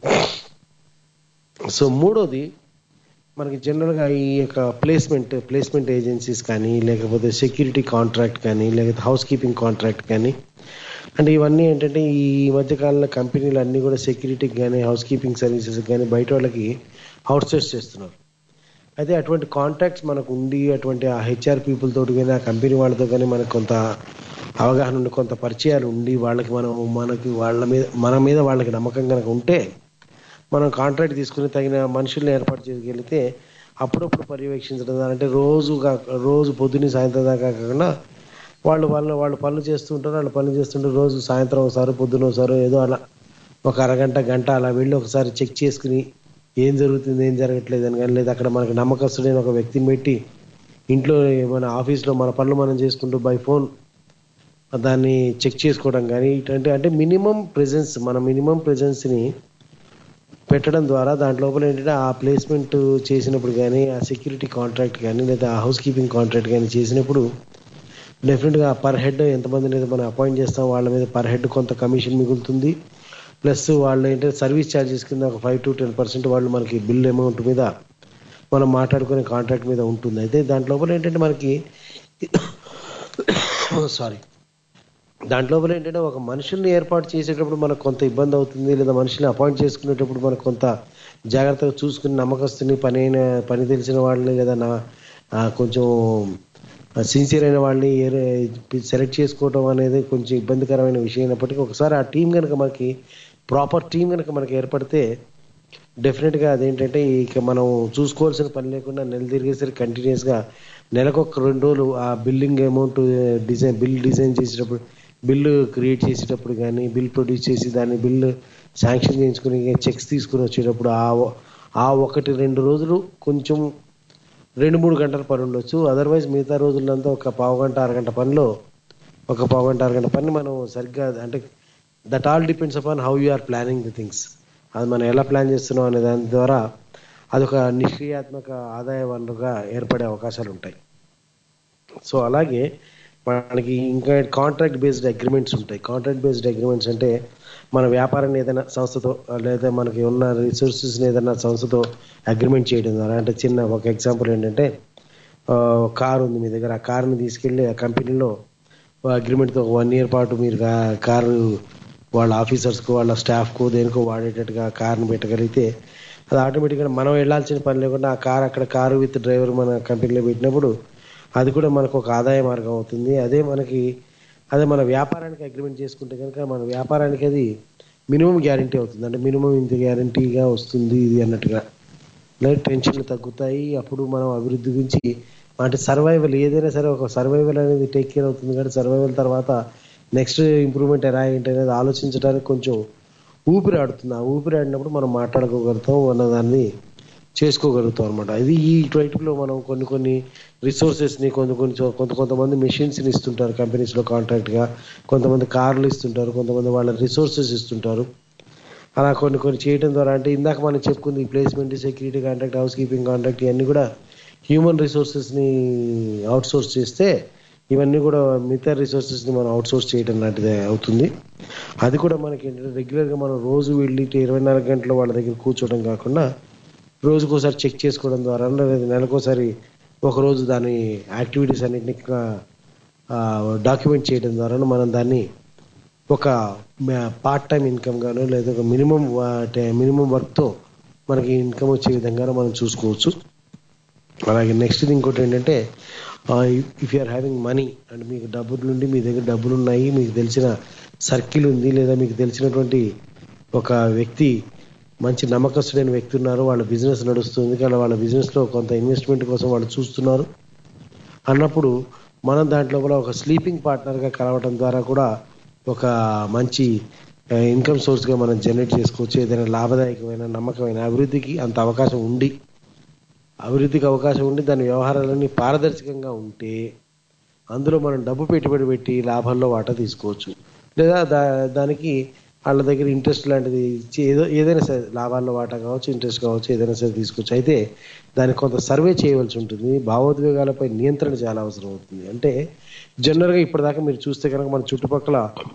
సో మూడోది మనకి జనరల్గా ఈ యొక్క ప్లేస్మెంట్ ప్లేస్మెంట్ ఏజెన్సీస్ కానీ లేకపోతే సెక్యూరిటీ కాంట్రాక్ట్ కానీ లేకపోతే హౌస్ కీపింగ్ కాంట్రాక్ట్ కానీ అంటే ఇవన్నీ ఏంటంటే ఈ మధ్యకాలంలో కంపెనీలు అన్నీ కూడా సెక్యూరిటీకి కానీ హౌస్ కీపింగ్ సర్వీసెస్ కానీ బయట వాళ్ళకి అవుట్సోర్స్ చేస్తున్నారు అయితే అటువంటి కాంటాక్ట్స్ మనకు ఉండి అటువంటి ఆ హెచ్ఆర్ పీపుల్ తోటి కానీ ఆ కంపెనీ వాళ్ళతో కానీ మనకు కొంత అవగాహన ఉండి కొంత పరిచయాలు ఉండి వాళ్ళకి మనం మనకి వాళ్ళ మీద మన మీద వాళ్ళకి నమ్మకం కనుక ఉంటే మనం కాంట్రాక్ట్ తీసుకుని తగిన మనుషుల్ని ఏర్పాటు చేయగలిగితే అప్పుడప్పుడు పర్యవేక్షించడం అంటే రోజు కా- రోజు పొద్దున్న సాయంత్రం దాకా కాకుండా వాళ్ళు వాళ్ళ వాళ్ళు పనులు చేస్తూ ఉంటారు వాళ్ళు పనులు చేస్తుంటే రోజు సాయంత్రం ఒకసారి పొద్దున ఒకసారి ఏదో అలా ఒక అరగంట గంట అలా వెళ్ళి ఒకసారి చెక్ చేసుకుని ఏం జరుగుతుంది ఏం జరగట్లేదు అని కానీ లేదా అక్కడ మనకి నమ్మకస్తుడైన ఒక వ్యక్తిని పెట్టి ఇంట్లో మన ఆఫీస్లో మన పనులు మనం చేసుకుంటూ బై ఫోన్ దాన్ని చెక్ చేసుకోవడం కానీ ఇటువంటి అంటే మినిమం ప్రెజెన్స్ మన మినిమం ప్రెజెన్స్ని పెట్టడం ద్వారా దాంట్ లోపల ఏంటంటే ఆ ప్లేస్మెంట్ చేసినప్పుడు కానీ ఆ సెక్యూరిటీ కాంట్రాక్ట్ కానీ లేదా ఆ హౌస్ కీపింగ్ కాంట్రాక్ట్ కానీ చేసినప్పుడు డెఫినెట్గా పర్ హెడ్ ఎంతమందిని అయితే మనం అపాయింట్ చేస్తాం వాళ్ళ మీద పర్ హెడ్ కొంత కమిషన్ మిగులుతుంది ప్లస్ వాళ్ళు ఏంటంటే సర్వీస్ ఛార్జెస్ కింద ఒక ఫైవ్ టు టెన్ పర్సెంట్ వాళ్ళు మనకి బిల్ అమౌంట్ మీద మనం మాట్లాడుకునే కాంట్రాక్ట్ మీద ఉంటుంది అయితే దాంట్లో ఏంటంటే మనకి సారీ దాంట్లో ఏంటంటే ఒక మనుషుల్ని ఏర్పాటు చేసేటప్పుడు మనకు కొంత ఇబ్బంది అవుతుంది లేదా మనుషుల్ని అపాయింట్ చేసుకునేటప్పుడు మనకు కొంత జాగ్రత్తగా చూసుకుని నమ్మకస్తుని పని అయిన పని తెలిసిన వాళ్ళని లేదా నా ఆ, కొంచెం సిన్సియర్ అయిన వాళ్ళని సెలెక్ట్ చేసుకోవడం అనేది కొంచెం ఇబ్బందికరమైన విషయం అయినప్పటికీ ఒకసారి ఆ టీం కనుక మనకి ప్రాపర్ టీం కనుక మనకి ఏర్పడితే డెఫినెట్గా అదేంటంటే ఇక మనం చూసుకోవాల్సిన పని లేకుండా నెల తిరిగేసరికి కంటిన్యూస్గా నెలకు ఒక రెండు రోజులు ఆ billing amount design bill design చేసేటప్పుడు బిల్లు క్రియేట్ చేసేటప్పుడు కానీ బిల్ ప్రొడ్యూస్ చేసి దాన్ని బిల్లు శాంక్షన్ చేయించుకుని చెక్స్ తీసుకుని వచ్చేటప్పుడు ఆ ఒ- ఆ ఒకటి రెండు రోజులు కొంచెం రెండు మూడు గంటల పని ఉండొచ్చు అదర్వైజ్ మిగతా రోజులంతా ఒక పావు గంట అరగంట పనిలో ఒక పావు గంట అరగంట పని మనం సరిగ్గా అంటే that all depends upon how you are planning the things అది మనం ఎలా ప్లాన్ చేస్తున్నాం అనే దాని ద్వారా అదొక నిష్క్రియాత్మక ఆదాయ వనరుగా ఏర్పడే అవకాశాలు ఉంటాయి సో అలాగే మనకి ఇంకా కాంట్రాక్ట్ బేస్డ్ అగ్రిమెంట్స్ ఉంటాయి కాంట్రాక్ట్ బేస్డ్ అగ్రిమెంట్స్ అంటే మన వ్యాపారాన్ని ఏదైనా సంస్థతో లేదా మనకి ఉన్న రిసోర్సెస్ని ఏదైనా సంస్థతో అగ్రిమెంట్ చేయడం ద్వారా అంటే చిన్న ఒక ఎగ్జాంపుల్ ఏంటంటే కారు ఉంది మీ దగ్గర ఆ కారుని తీసుకెళ్ళి ఆ కంపెనీలో అగ్రిమెంట్తో వన్ ఇయర్ పాటు మీరు కా- కారు వాళ్ళ ఆఫీసర్స్కు వాళ్ళ స్టాఫ్కు దేనికో వాడేటట్టుగా కార్ని పెట్టగలిగితే అది ఆటోమేటిక్గా మనం వెళ్ళాల్సిన పని లేకుండా ఆ కార్ అక్కడ కారు విత్ డ్రైవర్ మన కంపెనీలో పెట్టినప్పుడు అది కూడా మనకు ఒక ఆదాయ మార్గం అవుతుంది అదే మనకి అదే మన వ్యాపారానికి అగ్రిమెంట్ చేసుకుంటే కనుక మన వ్యాపారానికి అది మినిమం గ్యారంటీ అవుతుంది అంటే మినిమం ఇంత గ్యారంటీగా వస్తుంది ఇది అన్నట్టుగా లైట్ టెన్షన్లు తగ్గుతాయి అప్పుడు మనం అభివృద్ధి గురించి అంటే సర్వైవల్ ఏదైనా సరే ఒక సర్వైవల్ అనేది టేక్ కేర్ అవుతుంది కానీ సర్వైవల్ తర్వాత నెక్స్ట్ ఇంప్రూవ్మెంట్ ఎలా ఏంటి అనేది ఆలోచించడానికి కొంచెం ఊపిరి ఆడుతుంది ఆ ఊపిరి ఆడినప్పుడు మనం మాట్లాడుకోగలుగుతాం అన్న దాన్ని చేసుకోగలుగుతాం అనమాట ఇది ఈ లో మనం కొన్ని కొన్ని రిసోర్సెస్ ని కొన్ని కొన్ని చో- కొంత కొంతమంది మెషిన్స్ ని ఇస్తుంటారు కంపెనీస్ లో కాంట్రాక్ట్ గా కొంతమంది కార్లు ఇస్తుంటారు కొంతమంది వాళ్ళ రిసోర్సెస్ ఇస్తుంటారు అలా కొన్ని కొన్ని చేయడం ద్వారా అంటే ఇందాక మనం చెప్పుకుంది placement security contract housekeeping contract ఇవన్నీ కూడా హ్యూమన్ రిసోర్సెస్ ని అవుట్ సోర్స్ చేస్తే ఇవన్నీ కూడా మిగతా రిసోర్సెస్ ని మనం అవుట్ సోర్స్ చేయడం లాంటిది అవుతుంది అది కూడా మనకి ఏంటంటే రెగ్యులర్ గా మనం రోజు వెళ్ళి ఇరవై నాలుగు గంటలు వాళ్ళ దగ్గర కూర్చోవడం కాకుండా రోజుకోసారి చెక్ చేసుకోవడం ద్వారా లేదా నెలకోసారి ఒక రోజు దాని యాక్టివిటీస్ అన్నింటినీ డాక్యుమెంట్ చేయడం ద్వారా మనం దాన్ని ఒక పార్ట్ టైం ఇన్కమ్ గాను లేదా ఒక మినిమం మినిమం వర్క్తో మనకి ఇన్కమ్ వచ్చే విధంగా మనం చూసుకోవచ్చు అలాగే నెక్స్ట్ ఇంకోటి ఏంటంటే if you are having money and మీకు డబ్బులు నుండి మీ దగ్గర డబ్బులు ఉన్నాయి మీకు తెలిసిన సర్కిల్ ఉంది లేదా మీకు తెలిసినటువంటి ఒక వ్యక్తి మంచి నమ్మకస్తుడైన వ్యక్తి ఉన్నారు వాళ్ళ బిజినెస్ నడుస్తుంది కానీ వాళ్ళ business లో కొంత ఇన్వెస్ట్మెంట్ కోసం వాళ్ళు చూస్తున్నారు అన్నప్పుడు మనం దాంట్లో కూడా ఒక స్లీపింగ్ పార్ట్నర్గా కలవటం ద్వారా కూడా ఒక మంచి ఇన్కమ్ సోర్స్గా మనం జనరేట్ చేసుకోవచ్చు ఏదైనా లాభదాయకమైన నమ్మకమైన అభివృద్ధికి అంత అవకాశం ఉండి అభివృద్ధికి అవకాశం ఉండి దాని వ్యవహారాలన్నీ పారదర్శకంగా ఉంటే అందులో మనం డబ్బు పెట్టుబడి పెట్టి లాభాల్లో వాటా తీసుకోవచ్చు లేదా దా దానికి వాళ్ళ దగ్గర ఇంట్రెస్ట్ లాంటిది ఇచ్చి ఏదో ఏదైనా సరే లాభాల్లో వాటా కావచ్చు ఇంట్రెస్ట్ కావచ్చు ఏదైనా సరే తీసుకోవచ్చు అయితే దానికి కొంత సర్వే చేయవలసి ఉంటుంది భావోద్వేగాలపై నియంత్రణ చాలా అవసరం అవుతుంది అంటే జనరల్గా ఇప్పటిదాకా మీరు చూస్తే కనుక మన చుట్టుపక్కల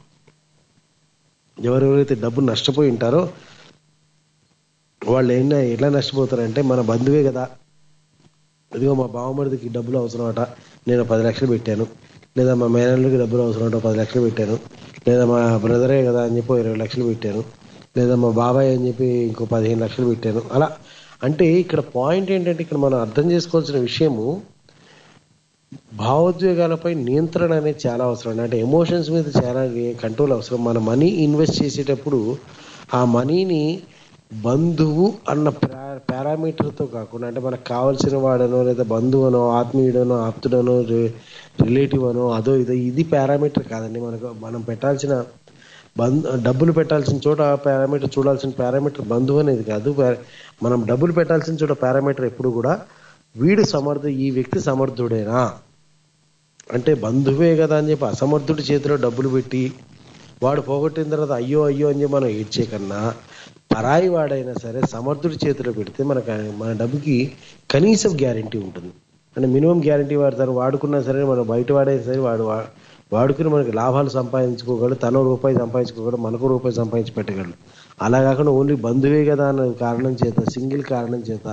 ఎవరెవరైతే డబ్బు నష్టపోయి ఉంటారో వాళ్ళు అయినా ఎట్లా నష్టపోతారంటే మన బంధువే కదా ఇదిగో మా బావమరిదికి డబ్బులు అవసరం అట నేను పది లక్షలు పెట్టాను లేదా మా మేనల్లుకి డబ్బులు అవసరం అట పది లక్షలు పెట్టాను లేదా మా బ్రదరే కదా అని చెప్పి ఓ ఇరవై లక్షలు పెట్టాను లేదా మా బాబాయ్ అని చెప్పి ఇంకో పదిహేను లక్షలు పెట్టాను అలా అంటే ఇక్కడ పాయింట్ ఏంటంటే ఇక్కడ మనం అర్థం చేసుకోవాల్సిన విషయము భావోద్వేగాలపై నియంత్రణ అనేది చాలా అవసరం అంటే ఎమోషన్స్ మీద చాలా కంట్రోల్ అవసరం మన మనీ ఇన్వెస్ట్ చేసేటప్పుడు ఆ మనీని బంధువు అన్న పారామీటర్తో కాకుండా అంటే మనకు కావాల్సిన వాడనో లేదా బంధువనో ఆత్మీయుడనో ఆప్తుడనో రిలేటివ్ అనో అదో ఇదో ఇది పారామీటర్ కాదండి మనకు మనం పెట్టాల్సిన బంధు డబ్బులు పెట్టాల్సిన చోట పారామీటర్ చూడాల్సిన పారామీటర్ బంధువు అనేది కాదు పా- మనం డబ్బులు పెట్టాల్సిన చోట పారామీటర్ ఎప్పుడు కూడా వీడు సమర్థ ఈ వ్యక్తి సమర్థుడేనా అంటే బంధువే కదా అని చెప్పి అసమర్థుడి చేతిలో డబ్బులు పెట్టి వాడు పోగొట్టిన తర్వాత అయ్యో అయ్యో అని చెప్పి మనం ఏడ్చే కన్నా పరాయి వాడైనా సరే సమర్థుడి చేతిలో పెడితే మనకు మన డబ్బుకి కనీసం గ్యారంటీ ఉంటుంది అంటే మినిమం గ్యారంటీ వాడతారు వాడుకున్నా సరే మనం బయట వాడైనా సరే వాడు వా- వాడుకుని మనకి లాభాలు సంపాదించుకోగలడు తన రూపాయి సంపాదించుకోగలడు మనకు రూపాయి సంపాదించి పెట్టగలడు అలా కాకుండా ఓన్లీ బంధువే కదా అన్న కారణం చేత సింగిల్ కారణం చేత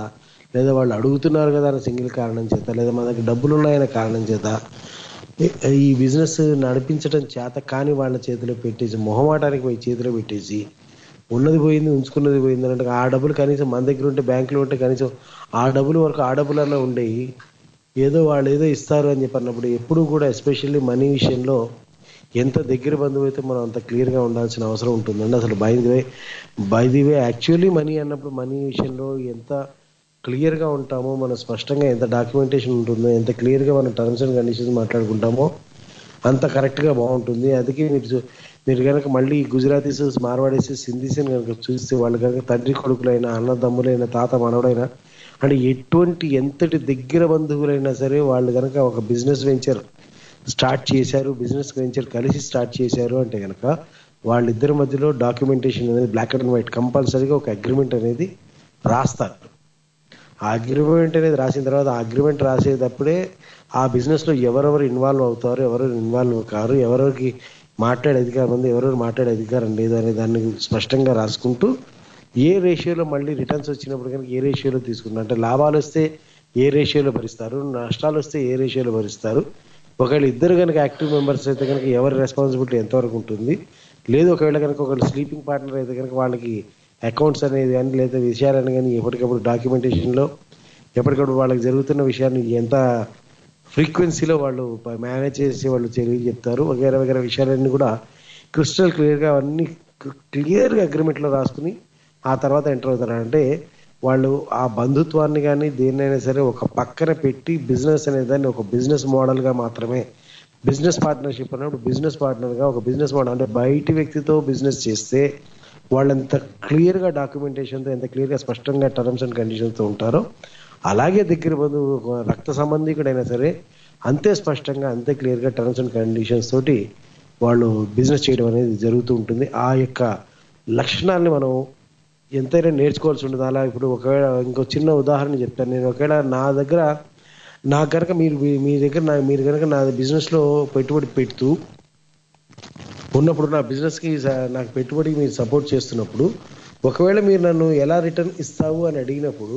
లేదా వాళ్ళు అడుగుతున్నారు కదా అనే సింగిల్ కారణం చేత లేదా మన దగ్గర డబ్బులు ఉన్నాయనే కారణం చేత ఈ- ఈ బిజినెస్ నడిపించడం చేత కాని వాళ్ళ చేతిలో పెట్టేసి మొహమాటానికి పోయి చేతిలో పెట్టేసి ఉన్నది పోయింది ఉంచుకున్నది పోయింది అంటే ఆ డబ్బులు కనీసం మన దగ్గర ఉంటే బ్యాంకులో ఉంటే కనీసం ఆ డబ్బులు వరకు ఆ డబ్బులన్నా ఉండేవి ఏదో వాళ్ళు ఏదో ఇస్తారు అని చెప్పి అన్నప్పుడు ఎప్పుడు కూడా ఎస్పెషల్లీ మనీ విషయంలో ఎంత దగ్గర బంధువు అయితే మనం అంత క్లియర్గా ఉండాల్సిన అవసరం ఉంటుందండి అసలు by the way by the way actually money అన్నప్పుడు మనీ విషయంలో ఎంత క్లియర్గా ఉంటామో మనం స్పష్టంగా ఎంత డాక్యుమెంటేషన్ ఉంటుందో ఎంత క్లియర్గా మన టర్మ్స్ అండ్ కండిషన్స్ మాట్లాడుకుంటామో అంత కరెక్ట్గా బాగుంటుంది అందుకే మీరు చూ- మీరు కనుక మళ్ళీ గుజరాతీస్ మార్వాడీస్ సింధీస్ కనుక చూస్తే వాళ్ళు కనుక తండ్రి కొడుకులైన అన్నదమ్ములైన తాత మనవడైనా అంటే ఎటువంటి ఎంతటి దగ్గర బంధువులైనా సరే వాళ్ళు కనుక ఒక బిజినెస్ వెంచర్ స్టార్ట్ చేశారు బిజినెస్ వెంచర్ కలిసి స్టార్ట్ చేశారు అంటే కనుక వాళ్ళిద్దరి మధ్యలో డాక్యుమెంటేషన్ అనేది బ్లాక్ అండ్ వైట్ కంపల్సరీగా ఒక అగ్రిమెంట్ అనేది రాస్తారు ఆ అగ్రిమెంట్ అనేది రాసిన తర్వాత ఆ అగ్రిమెంట్ రాసేటప్పుడే ఆ బిజినెస్ లో ఎవరెవరు ఇన్వాల్వ్ అవుతారు ఎవరెవరు ఇన్వాల్వ్ కారు ఎవరెవరికి మాట్లాడే అధికారం ఉంది ఎవరెవరు మాట్లాడే అధికారం లేదు అనే దాన్ని స్పష్టంగా రాసుకుంటూ ఏ రేషియోలో మళ్ళీ రిటర్న్స్ వచ్చినప్పుడు కనుక ఏ రేషియోలో తీసుకుంటారు అంటే లాభాలు వస్తే ఏ రేషియోలో భరిస్తారు నష్టాలు వస్తే ఏ రేషియోలో భరిస్తారు ఒకవేళ ఇద్దరు కనుక యాక్టివ్ మెంబర్స్ అయితే కనుక ఎవరి రెస్పాన్సిబిలిటీ ఎంతవరకు ఉంటుంది లేదు ఒకవేళ కనుక ఒకవేళ స్లీపింగ్ పార్ట్నర్ అయితే కనుక వాళ్ళకి అకౌంట్స్ అనేది కానీ లేదా విషయాలని కానీ ఎప్పటికప్పుడు డాక్యుమెంటేషన్లో ఎప్పటికప్పుడు వాళ్ళకి జరుగుతున్న విషయాన్ని ఎంత ఫ్రీక్వెన్సీలో వాళ్ళు మేనేజ్ చేసి వాళ్ళు తెలియ చెప్తారు వగేర వగేర విషయాలన్నీ కూడా క్రిస్టల్ క్లియర్గా అవన్నీ క్లియర్గా అగ్రిమెంట్లో రాసుకుని ఆ తర్వాత ఎంటర్ అవుతారు అంటే వాళ్ళు ఆ బంధుత్వాన్ని కానీ దేన్నైనా సరే ఒక పక్కన పెట్టి బిజినెస్ అనే దాన్ని ఒక బిజినెస్ మోడల్గా మాత్రమే బిజినెస్ పార్ట్నర్షిప్ అన్నప్పుడు బిజినెస్ పార్ట్నర్గా ఒక బిజినెస్ మోడల్ అంటే బయటి వ్యక్తితో బిజినెస్ చేస్తే వాళ్ళు ఎంత క్లియర్గా డాక్యుమెంటేషన్తో ఎంత క్లియర్గా స్పష్టంగా టర్మ్స్ అండ్ కండిషన్స్తో ఉంటారో అలాగే దగ్గర బంధువు ఒక రక్త సంబంధికుడైనా సరే అంతే స్పష్టంగా అంతే క్లియర్గా టర్మ్స్ అండ్ కండిషన్స్ తోటి వాళ్ళు బిజినెస్ చేయడం అనేది జరుగుతూ ఉంటుంది ఆ యొక్క లక్షణాన్ని మనం ఎంతైనా నేర్చుకోవాల్సి ఉంటుంది అలా ఇప్పుడు ఒకవేళ ఇంకో చిన్న ఉదాహరణ చెప్తాను నేను ఒకవేళ నా దగ్గర నాకు కనుక మీరు మీ- మీ దగ్గర నా మీరు కనుక నా బిజినెస్లో పెట్టుబడి పెడుతూ ఉన్నప్పుడు నా బిజినెస్కి స- నాకు పెట్టుబడికి మీరు సపోర్ట్ చేస్తున్నప్పుడు ఒకవేళ మీరు నన్ను ఎలా రిటర్న్ ఇస్తావు అని అడిగినప్పుడు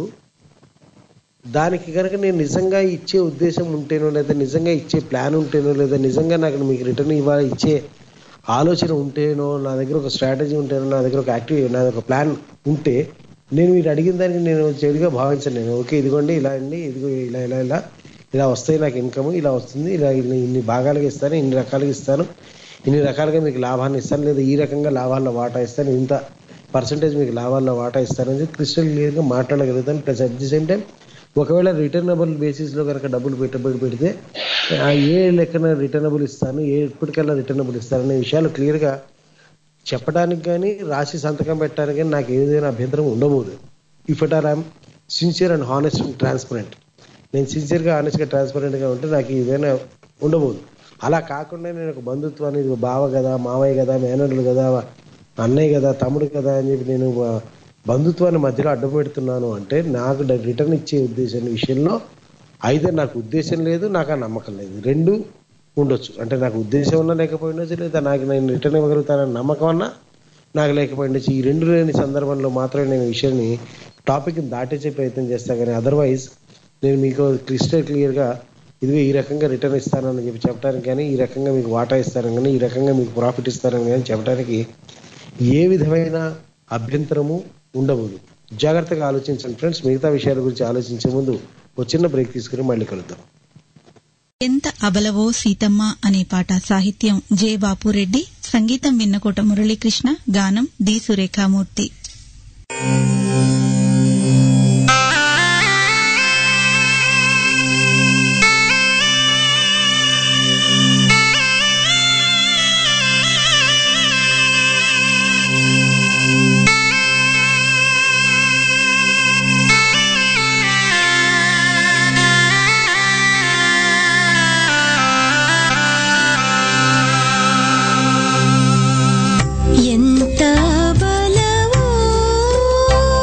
దానికి కనుక నేను నిజంగా ఇచ్చే ఉద్దేశం ఉంటేనో లేదా నిజంగా ఇచ్చే ప్లాన్ ఉంటేనో లేదా నిజంగా నాకు మీకు రిటర్న్ ఇవ్వాలి ఇచ్చే ఆలోచన ఉంటేనో నా దగ్గర ఒక స్ట్రాటజీ ఉంటేనో నా దగ్గర ఒక యాక్టివ్ నా దగ్గర ఒక ప్లాన్ ఉంటే నేను మీరు అడిగిన దానికి నేను చెడుగా భావించను నేను ఓకే ఇదిగోండి ఇలా అండి ఇదిగో ఇలా ఇలా ఇలా ఇలా వస్తాయి నాకు ఇన్కమ్ ఇలా వస్తుంది ఇలా ఇన్ని ఇన్ని భాగాలుగా ఇస్తాను ఇన్ని రకాలుగా ఇస్తాను ఇన్ని రకాలుగా మీకు లాభాన్ని ఇస్తాను లేదా ఈ రకంగా లాభాల్లో వాటా ఇస్తాను ఇంత పర్సంటేజ్ మీకు లాభాల్లో వాటా ఇస్తానని చెప్పి క్రిస్టల్ క్లియర్గా మాట్లాడగలుగుతాను plus at the same time ఒకవేళ రిటర్నబుల్ బేసిస్లో కనుక డబ్బులు పెట్టుబడి పెడితే ఆ ఏ లెక్కన రిటర్నబుల్ ఇస్తాను ఏ ఎప్పటికల్లా రిటర్నబుల్ ఇస్తాను అనే విషయాలు క్లియర్గా చెప్పడానికి కానీ రాసి సంతకం పెట్టడానికి కానీ నాకు ఏదైనా అభ్యంతరం ఉండబోదు if it are I'm sincere and honest and transparent నేను సిన్సియర్గా హానెస్ట్గా ట్రాన్స్పరెంట్గా ఉంటే నాకు ఏదైనా ఉండబోదు అలా కాకుండా నేను ఒక బంధుత్వాన్ని ఇది బావ కదా మావయ్య కదా మేనరులు కదా అన్నయ్య కదా తమ్ముడు కదా అని చెప్పి నేను ఆ, బంధుత్వాన్ని మధ్యలో అడ్డు పెడుతున్నాను అంటే నాకు రిటర్న్ ఇచ్చే ఉద్దేశం విషయంలో అయితే నాకు ఉద్దేశం లేదు నాకు ఆ నమ్మకం లేదు రెండు ఉండొచ్చు అంటే నాకు ఉద్దేశం ఉన్నా లేకపోయిండొచ్చు లేదా నాకు నేను రిటర్న్ ఇవ్వగలుగుతానని నమ్మకం అన్నా నాకు లేకపోయిండొచ్చు ఈ రెండు లేని సందర్భంలో మాత్రమే నేను ఈ విషయాన్ని టాపిక్ దాటేసే ప్రయత్నం చేస్తాను కానీ అదర్వైజ్ నేను మీకు క్రిస్టల్ క్లియర్గా ఇదిగో ఈ రకంగా రిటర్న్ ఇస్తానని చెప్పి చెప్పడానికి కానీ ఈ రకంగా మీకు వాటా ఇస్తానని కానీ ఈ రకంగా మీకు ప్రాఫిట్ ఇస్తానని కానీ చెప్పడానికి ఏ విధమైన అభ్యంతరము ఉండబోదు జాగ్రత్తగా ఆలోచించండి ఫ్రెండ్స్ మిగతా విషయాల గురించి ఆలోచించే ముందు ఒక చిన్న బ్రేక్ తీసుకుని మళ్ళీ కలుద్దాం ఎంత అబలవో సీతమ్మ అనే పాట సాహిత్యం జె బాపురెడ్డి సంగీతం విన్నకోట మురళీకృష్ణ గానం డి సురేఖామూర్తి ఎంత బలవో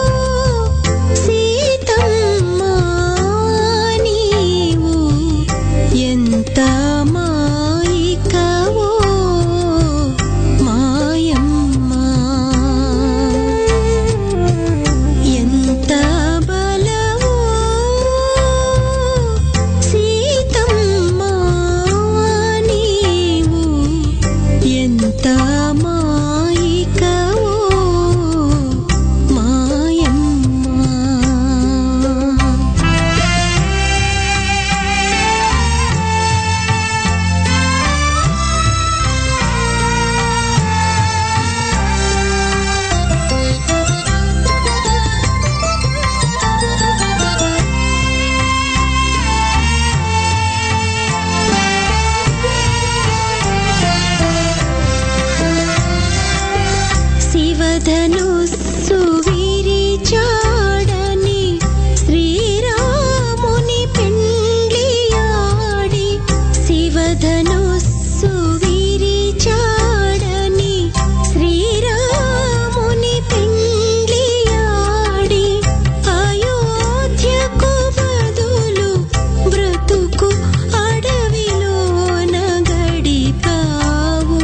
ఇంద్రధనుస్సు విరిచాడని శ్రీరాముని పెండ్లియాడి అయోధ్యకు బదులు బ్రతుకు అడవిలోన గడిపావు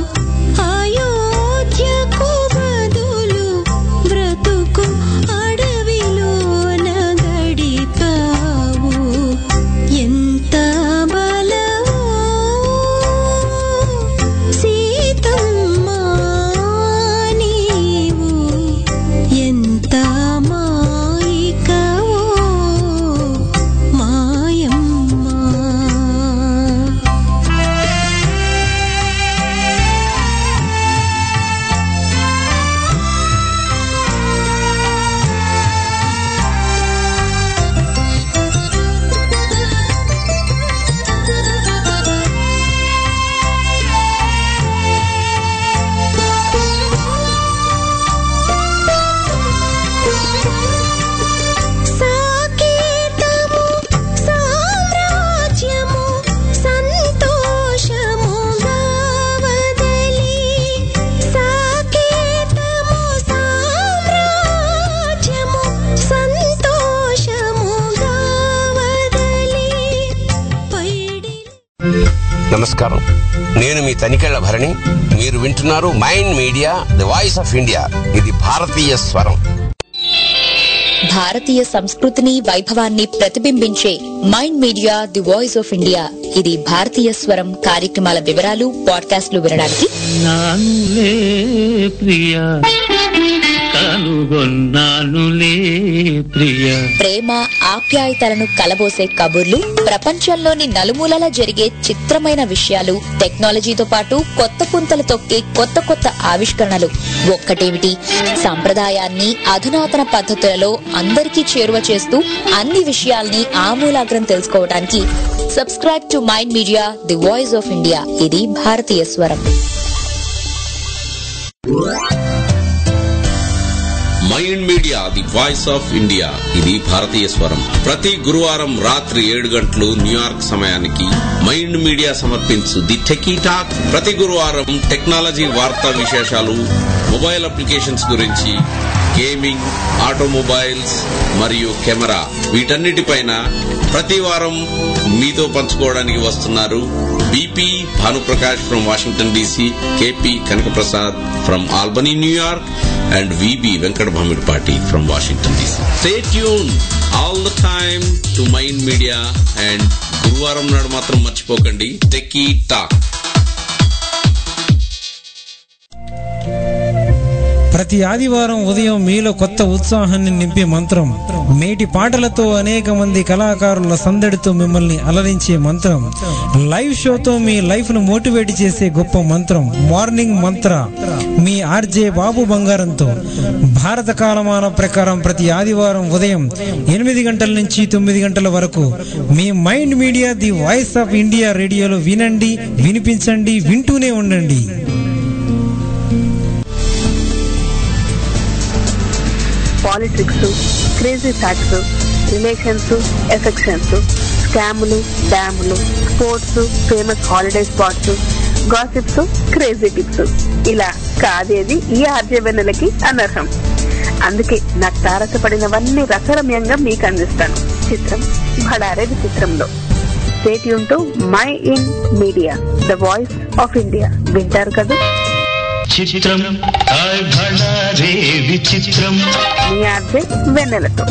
అయోధ్యకు బదులు బ్రతుకు అడవిలోన గడిపావు ఎంత బలవో సీతమ్మా నీవు ఎంత మాయికవో మాయమ్మా సాకేతము సామ్రాజ్యము సంతోషముగా వదలి సాకేతము సామ్రాజ్యము సంతోషముగా వదలి పైడి నమస్కారం నేను మీ తనికెళ్ల భరణి మీరు వింటున్నారు mind media the voice of India ఇది భారతీయ స్వరం భారతీయ సంస్కృతిని వైభవాన్ని ప్రతిబింబించే mind media the voice of India ఇది భారతీయ స్వరం కార్యక్రమాల వివరాలు పాడ్కాస్ట్లు వినడానికి నానులే ప్రియ కనుగొన్నానులే ప్రియ ప్రేమ ఆప్యాయతలను కలబోసే కబుర్లు ప్రపంచంలోని నలుమూలలా జరిగే చిత్రమైన విషయాలు టెక్నాలజీతో పాటు కొత్త పుంతలు తొక్కే కొత్త కొత్త ఆవిష్కరణలు ఒక్కటేమిటి సంప్రదాయాన్ని అధునాతన పద్ధతులలో అందరికీ చేరువ చేస్తూ అన్ని విషయాల్ని ఆమూలాగ్రం తెలుసుకోవడానికి subscribe to mind media the voice of India ఇది భారతీయ స్వరం mind media the voice of India ఇది భారతీయ స్వరం ప్రతి గురువారం రాత్రి ఏడు గంటలు న్యూయార్క్ సమయానికి మైండ్ మీడియా సమర్పించు ది టెకీ టాక్ ప్రతి గురువారం టెక్నాలజీ వార్తా విశేషాలు మొబైల్ అప్లికేషన్స్ గురించి గేమింగ్ ఆటోమొబైల్స్ మరియు కెమెరా వీటన్నిటిపైన ప్రతి వారం మీతో పంచుకోవడానికి వస్తున్నారు BP Bhanuprakash from Washington DC KP Kanakaprasad from Albany New York and VB Venkat Bhamidpati from Washington DC. Stay tuned all the time to Mind Media and గురువారం నాడు మాత్రం మర్చిపోకండి టెక్కీ టాక్ ప్రతి ఆదివారం ఉదయం మీలో కొత్త ఉత్సాహాన్ని నింపే మంత్రం మేటి పాటలతో అనేక మంది కళాకారుల సందడితో మిమ్మల్ని అలరించే మంత్రం లైవ్ షోతో మీ లైఫ్ ను మోటివేట్ చేసే గొప్ప మంత్రం మార్నింగ్ మంత్ర మీ ఆర్జే బాబు బంగారంతో భారత కాలమాన ప్రకారం ప్రతి ఆదివారం ఉదయం ఎనిమిది గంటల నుంచి తొమ్మిది గంటల వరకు మీ mind media the voice of India రేడియోలో వినండి వినిపించండి వింటూనే ఉండండి politics crazy facts relations affections స్కాములు డ్యాములు sports famous holiday spots gossips crazy tips ఇలా కాదేది ఈ ఆర్జవెన్నెలకి అనర్హం అందుకే నాకు తారసపడినవన్నీ రసరమ్యంగా మీకు అందిస్తాను చిత్రం భడారే విచిత్రంలో stay tuned to mind media the voice of India వింటారు కదా చిత్రం హాయ్ భళా రే విచిత్రం మీ ఆర్జే వెన్నెలతో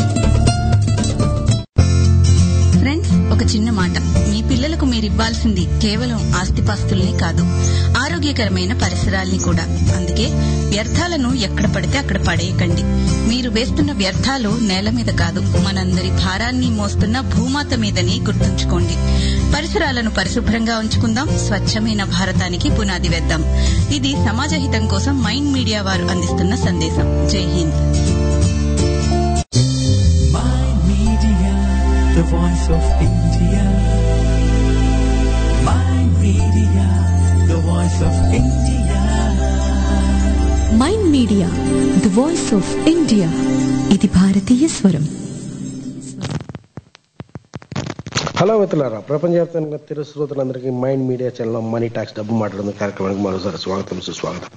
ఫ్రెండ్స్ ఒక చిన్న మాట మీ పిల్లలకు మీరు ఇవ్వాల్సింది కేవలం ఆస్తిపాస్తుల్ని కాదు ఆరోగ్యకరమైన పరిసరాల్ని కూడా అందుకే వ్యర్థాలను ఎక్కడ పడితే అక్కడ పడేయకండి మీరు వేస్తున్న వ్యర్థాలు నేల మీద కాదు మనందరి భారాన్ని మోస్తున్న భూమాత మీదని గుర్తుంచుకోండి పరిసరాలను పరిశుభ్రంగా ఉంచుకుందాం స్వచ్ఛమైన భారతానికి పునాది వేద్దాం ఇది సమాజ హితం కోసం మైండ్ మీడియా వారు అందిస్తున్న సందేశం జై హింద్ Media, the voice of India. Mind Media, the voice of India. Mind media the voice of India ఇది భారతీయ స్వరం హలో మిత్రులారా ప్రపంచవ్యాప్తంగా తెలుగు శ్రోతలందరికీ mind media channel money talks డబ్బు మాట్లాడుతున్న కార్యక్రమానికి మరోసారి స్వాగతం సుస్వాగతం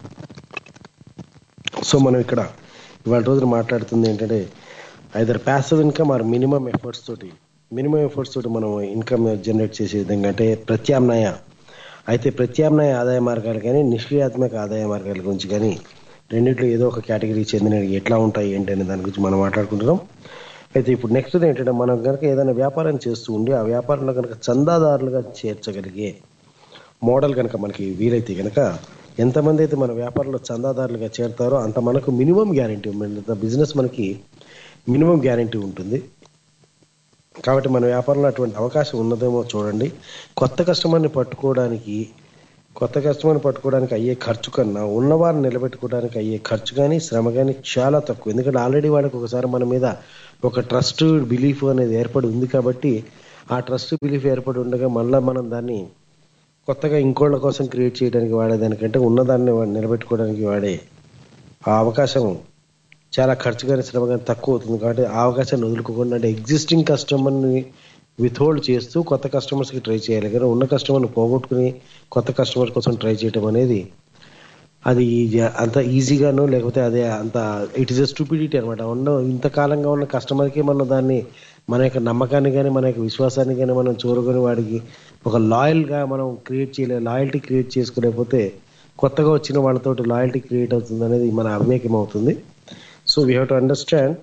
సో మనం ఇక్కడ ఇవాళ రోజున మాట్లాడుతుంది ఏంటంటే either passive income or minimum efforts తోటి మినిమం ఎఫర్ట్స్ తోటి మనం ఇన్కమ్ జనరేట్ చేసే విధంగా అంటే ప్రత్యామ్నాయ అయితే ప్రత్యామ్నాయ ఆదాయ మార్గాలు కానీ నిష్క్రియాత్మక ఆదాయ మార్గాల గురించి కానీ రెండిట్లో ఏదో ఒక కేటగిరీ చెందిన ఎట్లా ఉంటాయి ఏంటి అనే దాని గురించి మనం మాట్లాడుకుంటున్నాం అయితే ఇప్పుడు నెక్స్ట్ ఏంటంటే మనం కనుక ఏదైనా వ్యాపారం చేస్తూ ఉండి ఆ వ్యాపారంలో కనుక చందాదారులుగా చేర్చగలిగే మోడల్ కనుక మనకి వీలైతే కనుక ఎంతమంది అయితే మన వ్యాపారంలో చందాదారులుగా చేరుతారో అంత మనకు మినిమం గ్యారంటీ బిజినెస్ మనకి మినిమం గ్యారంటీ ఉంటుంది కాబట్టి మన వ్యాపారంలో అటువంటి అవకాశం ఉన్నదేమో చూడండి కొత్త కస్టమర్ని పట్టుకోవడానికి కొత్త కస్టమర్ని పట్టుకోవడానికి అయ్యే ఖర్చు కన్నా ఉన్నవారిని నిలబెట్టుకోవడానికి అయ్యే ఖర్చు కానీ శ్రమ కానీ చాలా తక్కువ ఎందుకంటే ఆల్రెడీ వాళ్ళకి ఒకసారి మన మీద ఒక ట్రస్ట్ బిలీఫ్ అనేది ఏర్పడి ఉంది కాబట్టి ఆ ట్రస్ట్ బిలీఫ్ ఏర్పడి ఉండగా మళ్ళీ మనం దాన్ని కొత్తగా ఇంకోళ్ళ కోసం క్రియేట్ చేయడానికి వాడేదానికంటే ఉన్నదాన్ని వా- నిలబెట్టుకోవడానికి వాడే ఆ అవకాశం చాలా ఖర్చు కానీ శ్రమ కానీ తక్కువ అవుతుంది కాబట్టి ఆ అవకాశాన్ని వదులుకోకుండా అంటే ఎగ్జిస్టింగ్ కస్టమర్ని విత్హోల్డ్ చేస్తూ కొత్త కస్టమర్స్కి ట్రై చేయాలి కానీ ఉన్న కస్టమర్ని పోగొట్టుకుని కొత్త కస్టమర్ కోసం ట్రై చేయడం అనేది అది జ- అంత ఈజీగానో లేకపోతే అదే అంత ఇట్ ఇస్ ఎ స్టూపిడిటీ అనమాట ఉన్న ఇంతకాలంగా ఉన్న కస్టమర్కి మనం దాన్ని మన యొక్క నమ్మకాన్ని కానీ మన యొక్క విశ్వాసాన్ని కానీ మనం చూరుకొని వాడికి ఒక లాయల్గా మనం క్రియేట్ చేయలే లాయల్టీ క్రియేట్ చేసుకోలేకపోతే కొత్తగా వచ్చిన వాళ్ళతోటి లాయల్టీ క్రియేట్ అవుతుంది అనేది మన అవివేకం అవుతుంది so we have to understand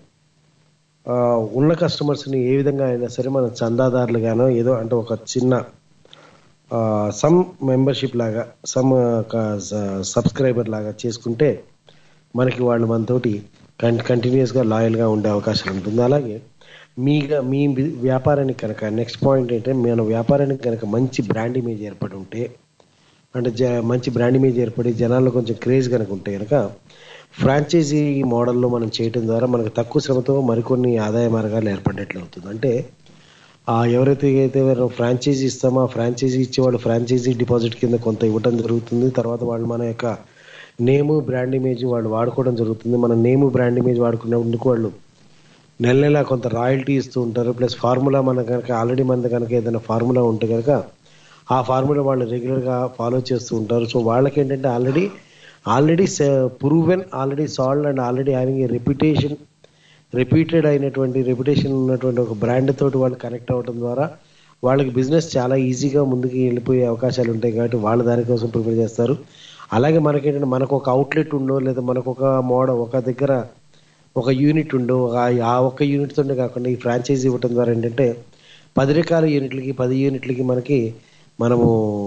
ఉన్న కస్టమర్స్ని ఏ విధంగా అయినా సరే మనం చందాదారులుగానో ఏదో అంటే ఒక చిన్న సమ్ మెంబర్షిప్ లాగా సమ్ సబ్స్క్రైబర్ లాగా చేసుకుంటే మనకి వాళ్ళు మనతోటి కంటిన్యూస్గా లాయల్గా ఉండే అవకాశం ఉంటుంది అలాగే మీ మీ బి- వ్యాపారానికి కనుక నెక్స్ట్ పాయింట్ ఏంటంటే మన వ్యాపారానికి కనుక మంచి బ్రాండ్ ఇమేజ్ ఏర్పడి ఉంటే అంటే జ మంచి బ్రాండ్ ఇమేజ్ ఏర్పడి జనాల్లో కొంచెం క్రేజ్ కనుక ఉంటే కనుక ఫ్రాంచైజీ మోడల్లో మనం చేయడం ద్వారా మనకు తక్కువ శ్రమతో మరికొన్ని ఆదాయ మార్గాలు ఏర్పడేట్లు అవుతుంది అంటే ఆ ఎవరైతే అయితే మనం ఫ్రాంచైజీ ఇస్తామో ఆ ఫ్రాంచైజీ ఇచ్చే వాళ్ళు ఫ్రాంచైజీ డిపాజిట్ కింద కొంత ఇవ్వడం జరుగుతుంది తర్వాత వాళ్ళు మన యొక్క నేము బ్రాండ్ ఇమేజ్ వాళ్ళు వాడుకోవడం జరుగుతుంది మన నేము బ్రాండ్ ఇమేజ్ వాడుకునేందుకు వాళ్ళు నెల నెల కొంత రాయల్టీ ఇస్తూ ఉంటారు ప్లస్ ఫార్ములా మన కనుక ఆల్రెడీ మన కనుక ఏదైనా ఫార్ములా ఉంటే కనుక ఆ ఫార్ములా వాళ్ళు రెగ్యులర్గా ఫాలో చేస్తూ ఉంటారు సో వాళ్ళకి ఏంటంటే already already proven already sold and already having a reputation repeated అయినటువంటి రెప్యుటేషన్ ఉన్నటువంటి ఒక బ్రాండ్ తోటి వాళ్ళు కనెక్ట్ అవ్వడం ద్వారా వాళ్ళకి బిజినెస్ చాలా ఈజీగా ముందుకు వెళ్ళిపోయే అవకాశాలు ఉంటాయి కాబట్టి వాళ్ళు దానికోసం ప్రిపేర్ చేస్తారు అలాగే మనకేంటంటే మనకు ఒక అవుట్లెట్ ఉండో లేదా మనకు ఒక మోడల్ ఒక దగ్గర ఒక యూనిట్ ఉండో ఆ- ఆ ఒక్క యూనిట్ తోనే కాకుండా ఈ ఫ్రాంచైజీ ఇవ్వడం ద్వారా ఏంటంటే పది రకాల యూనిట్లకి పది యూనిట్లకి మనకి మనము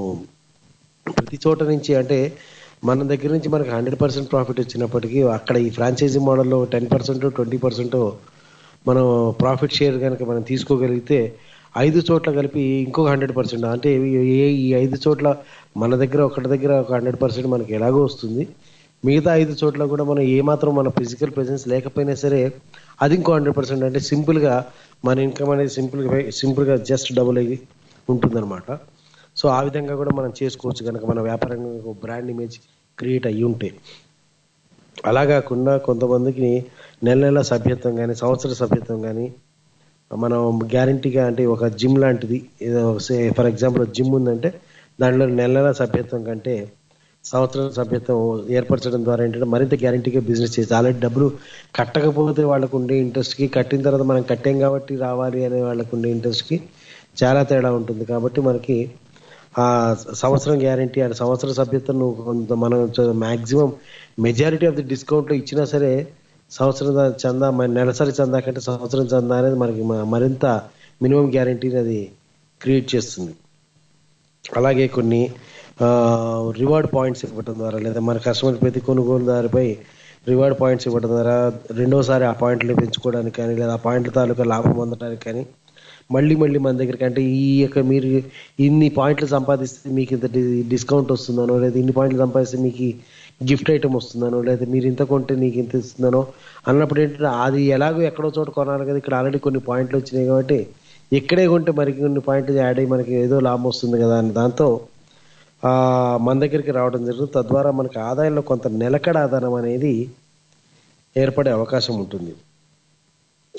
ప్రతి చోట నుంచి అంటే మన దగ్గర నుంచి మనకి హండ్రెడ్ పర్సెంట్ ప్రాఫిట్ వచ్చినప్పటికీ అక్కడ ఈ ఫ్రాంచైజీ మోడల్లో టెన్ పర్సెంట్ ట్వంటీ పర్సెంట్ మనం ప్రాఫిట్ షేర్ కనుక మనం తీసుకోగలిగితే ఐదు చోట్ల కలిపి ఇంకొక హండ్రెడ్ పర్సెంట్ అంటే ఈ- ఏ- ఈ ఐదు చోట్ల మన దగ్గర ఒకటి దగ్గర ఒక హండ్రెడ్ పర్సెంట్ మనకి ఎలాగో వస్తుంది మిగతా ఐదు చోట్ల కూడా మనం ఏమాత్రం మన ఫిజికల్ ప్రెసెన్స్ లేకపోయినా సరే అది ఇంకో హండ్రెడ్ పర్సెంట్ అంటే సింపుల్గా మన ఇన్కమ్ అనేది సింపుల్గా సింపుల్గా జస్ట్ డబుల్ అయ్యి ఉంటుందన్నమాట సో ఆ విధంగా కూడా మనం చేసుకోవచ్చు కనుక మన వ్యాపారంగా ఒక బ్రాండ్ ఇమేజ్ క్రియేట్ అయ్యి ఉంటే అలా కాకుండా కొంతమందికి నెల నెల సభ్యత్వం కానీ సంవత్సర సభ్యత్వం కానీ మనం గ్యారంటీగా అంటే ఒక జిమ్ లాంటిది ఏదో ఫర్ ఎగ్జాంపుల్ జిమ్ ఉందంటే దాంట్లో నెల నెల సభ్యత్వం కంటే సంవత్సరం సభ్యత్వం ఏర్పరచడం ద్వారా ఏంటంటే మరింత గ్యారంటీగా బిజినెస్ చేసి ఆల్రెడీ డబ్బులు కట్టకపోతే వాళ్ళకు ఉండే ఇంట్రెస్ట్కి కట్టిన తర్వాత మనం కట్టాం కాబట్టి రావాలి అనే వాళ్ళకు ఉండే ఇంట్రెస్ట్కి చాలా తేడా ఉంటుంది కాబట్టి మనకి ఆ సంవత్సరం గ్యారంటీ అండ్ సంవత్సర సభ్యత్వం నువ్వు కొంత మనం మాక్సిమం మెజారిటీ ఆఫ్ ది డిస్కౌంట్లో ఇచ్చినా సరే సంవత్సరం దా- చందా మ- నెలసరి చందా కంటే సంవత్సరం చందా అనేది మనకి మ- మరింత మినిమం గ్యారంటీని అది క్రియేట్ చేస్తుంది అలాగే కొన్ని రివార్డ్ పాయింట్స్ ఇవ్వడం ద్వారా లేదా మన కస్టమర్ ప్రతి కొనుగోలుదారుపై రివార్డ్ పాయింట్స్ ఇవ్వడం ద్వారా రెండోసారి ఆ పాయింట్లు పెంచుకోవడానికి కానీ లేదా ఆ పాయింట్ల తాలూకా లాభం పొందడానికి కానీ మళ్ళీ మళ్ళీ మన దగ్గరికి అంటే ఈ యొక్క మీరు ఇన్ని పాయింట్లు సంపాదిస్తే మీకు ఇంత డి- డిస్కౌంట్ వస్తుందనో లేదా ఇన్ని పాయింట్లు సంపాదిస్తే మీకు గిఫ్ట్ ఐటమ్ వస్తుందనో లేదా మీరు ఇంత కొంటే నీకు ఇంత ఇస్తుందనో అన్నప్పుడు ఏంటంటే అది ఎలాగో ఎక్కడో చోట కొనాలి కదా ఇక్కడ ఆల్రెడీ కొన్ని పాయింట్లు వచ్చినాయి కాబట్టి ఇక్కడే కొంటే మరి కొన్ని పాయింట్లు యాడ్ అయ్యి మనకి ఏదో లాభం వస్తుంది కదా అని దాంతో ఆ, మన దగ్గరికి రావడం జరుగుతుంది తద్వారా మనకి ఆదాయంలో కొంత నిలకడ ఆదాయం అనేది ఏర్పడే అవకాశం ఉంటుంది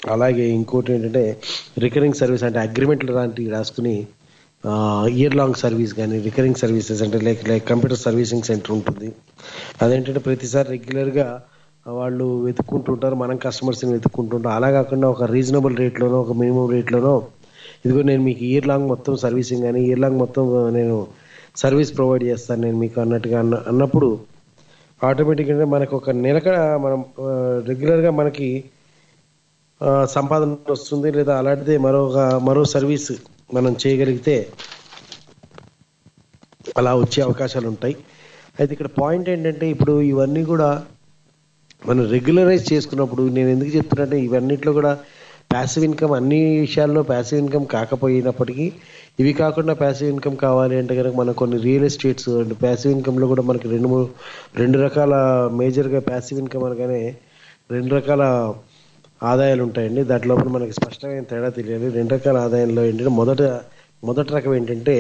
అలాగే ఇంకోటి ఏంటంటే రికరింగ్ సర్వీస్ అంటే అగ్రిమెంట్లు లాంటివి రాసుకుని ఇయర్ లాంగ్ సర్వీస్ కానీ రికరింగ్ సర్వీసెస్ అంటే like like computer servicing centre ఉంటుంది అదేంటంటే ప్రతిసారి రెగ్యులర్గా వాళ్ళు వెతుక్కుంటుంటారు మనం కస్టమర్స్ని వెతుక్కుంటుంటాం అలా కాకుండా ఒక రీజనబుల్ రేట్లోనో ఒక మినిమం రేట్లోనో ఇదిగో నేను మీకు ఇయర్ లాంగ్ మొత్తం సర్వీసింగ్ కానీ ఇయర్ లాంగ్ మొత్తం నేను సర్వీస్ ప్రొవైడ్ చేస్తాను నేను మీకు అన్నట్టుగా అన్న అన్నప్పుడు ఆటోమేటిక్గా మనకు ఒక నెలక మనం రెగ్యులర్గా మనకి ఆ, సంపాదన వస్తుంది లేదా అలాంటిదే మరొక మరో సర్వీస్ మనం చేయగలిగితే అలా వచ్చే అవకాశాలు ఉంటాయి అయితే ఇక్కడ పాయింట్ ఏంటంటే ఇప్పుడు ఇవన్నీ కూడా మనం రెగ్యులరైజ్ చేసుకున్నప్పుడు నేను ఎందుకు చెప్తున్నట్టే ఇవన్నిట్లో కూడా ప్యాసివ్ ఇన్కమ్ అన్ని విషయాల్లో ప్యాసివ్ ఇన్కమ్ కాకపోయినప్పటికీ ఇవి కాకుండా ప్యాసివ్ ఇన్కమ్ కావాలి అంటే కనుక మనకు కొన్ని రియల్ ఎస్టేట్స్ అండ్ ప్యాసివ్ ఇన్కమ్లో కూడా మనకి రెండు మూడు రెండు రకాల మేజర్గా ప్యాసివ్ ఇన్కమ్ అనగానే రెండు రకాల ఆదాయాలు ఉంటాయండి దాంట్లో మనకి స్పష్టమైన తేడా తెలియాలి రెండు రకాల ఆదాయంలో ఏంటంటే మొదట మొదటి రకం ఏంటంటే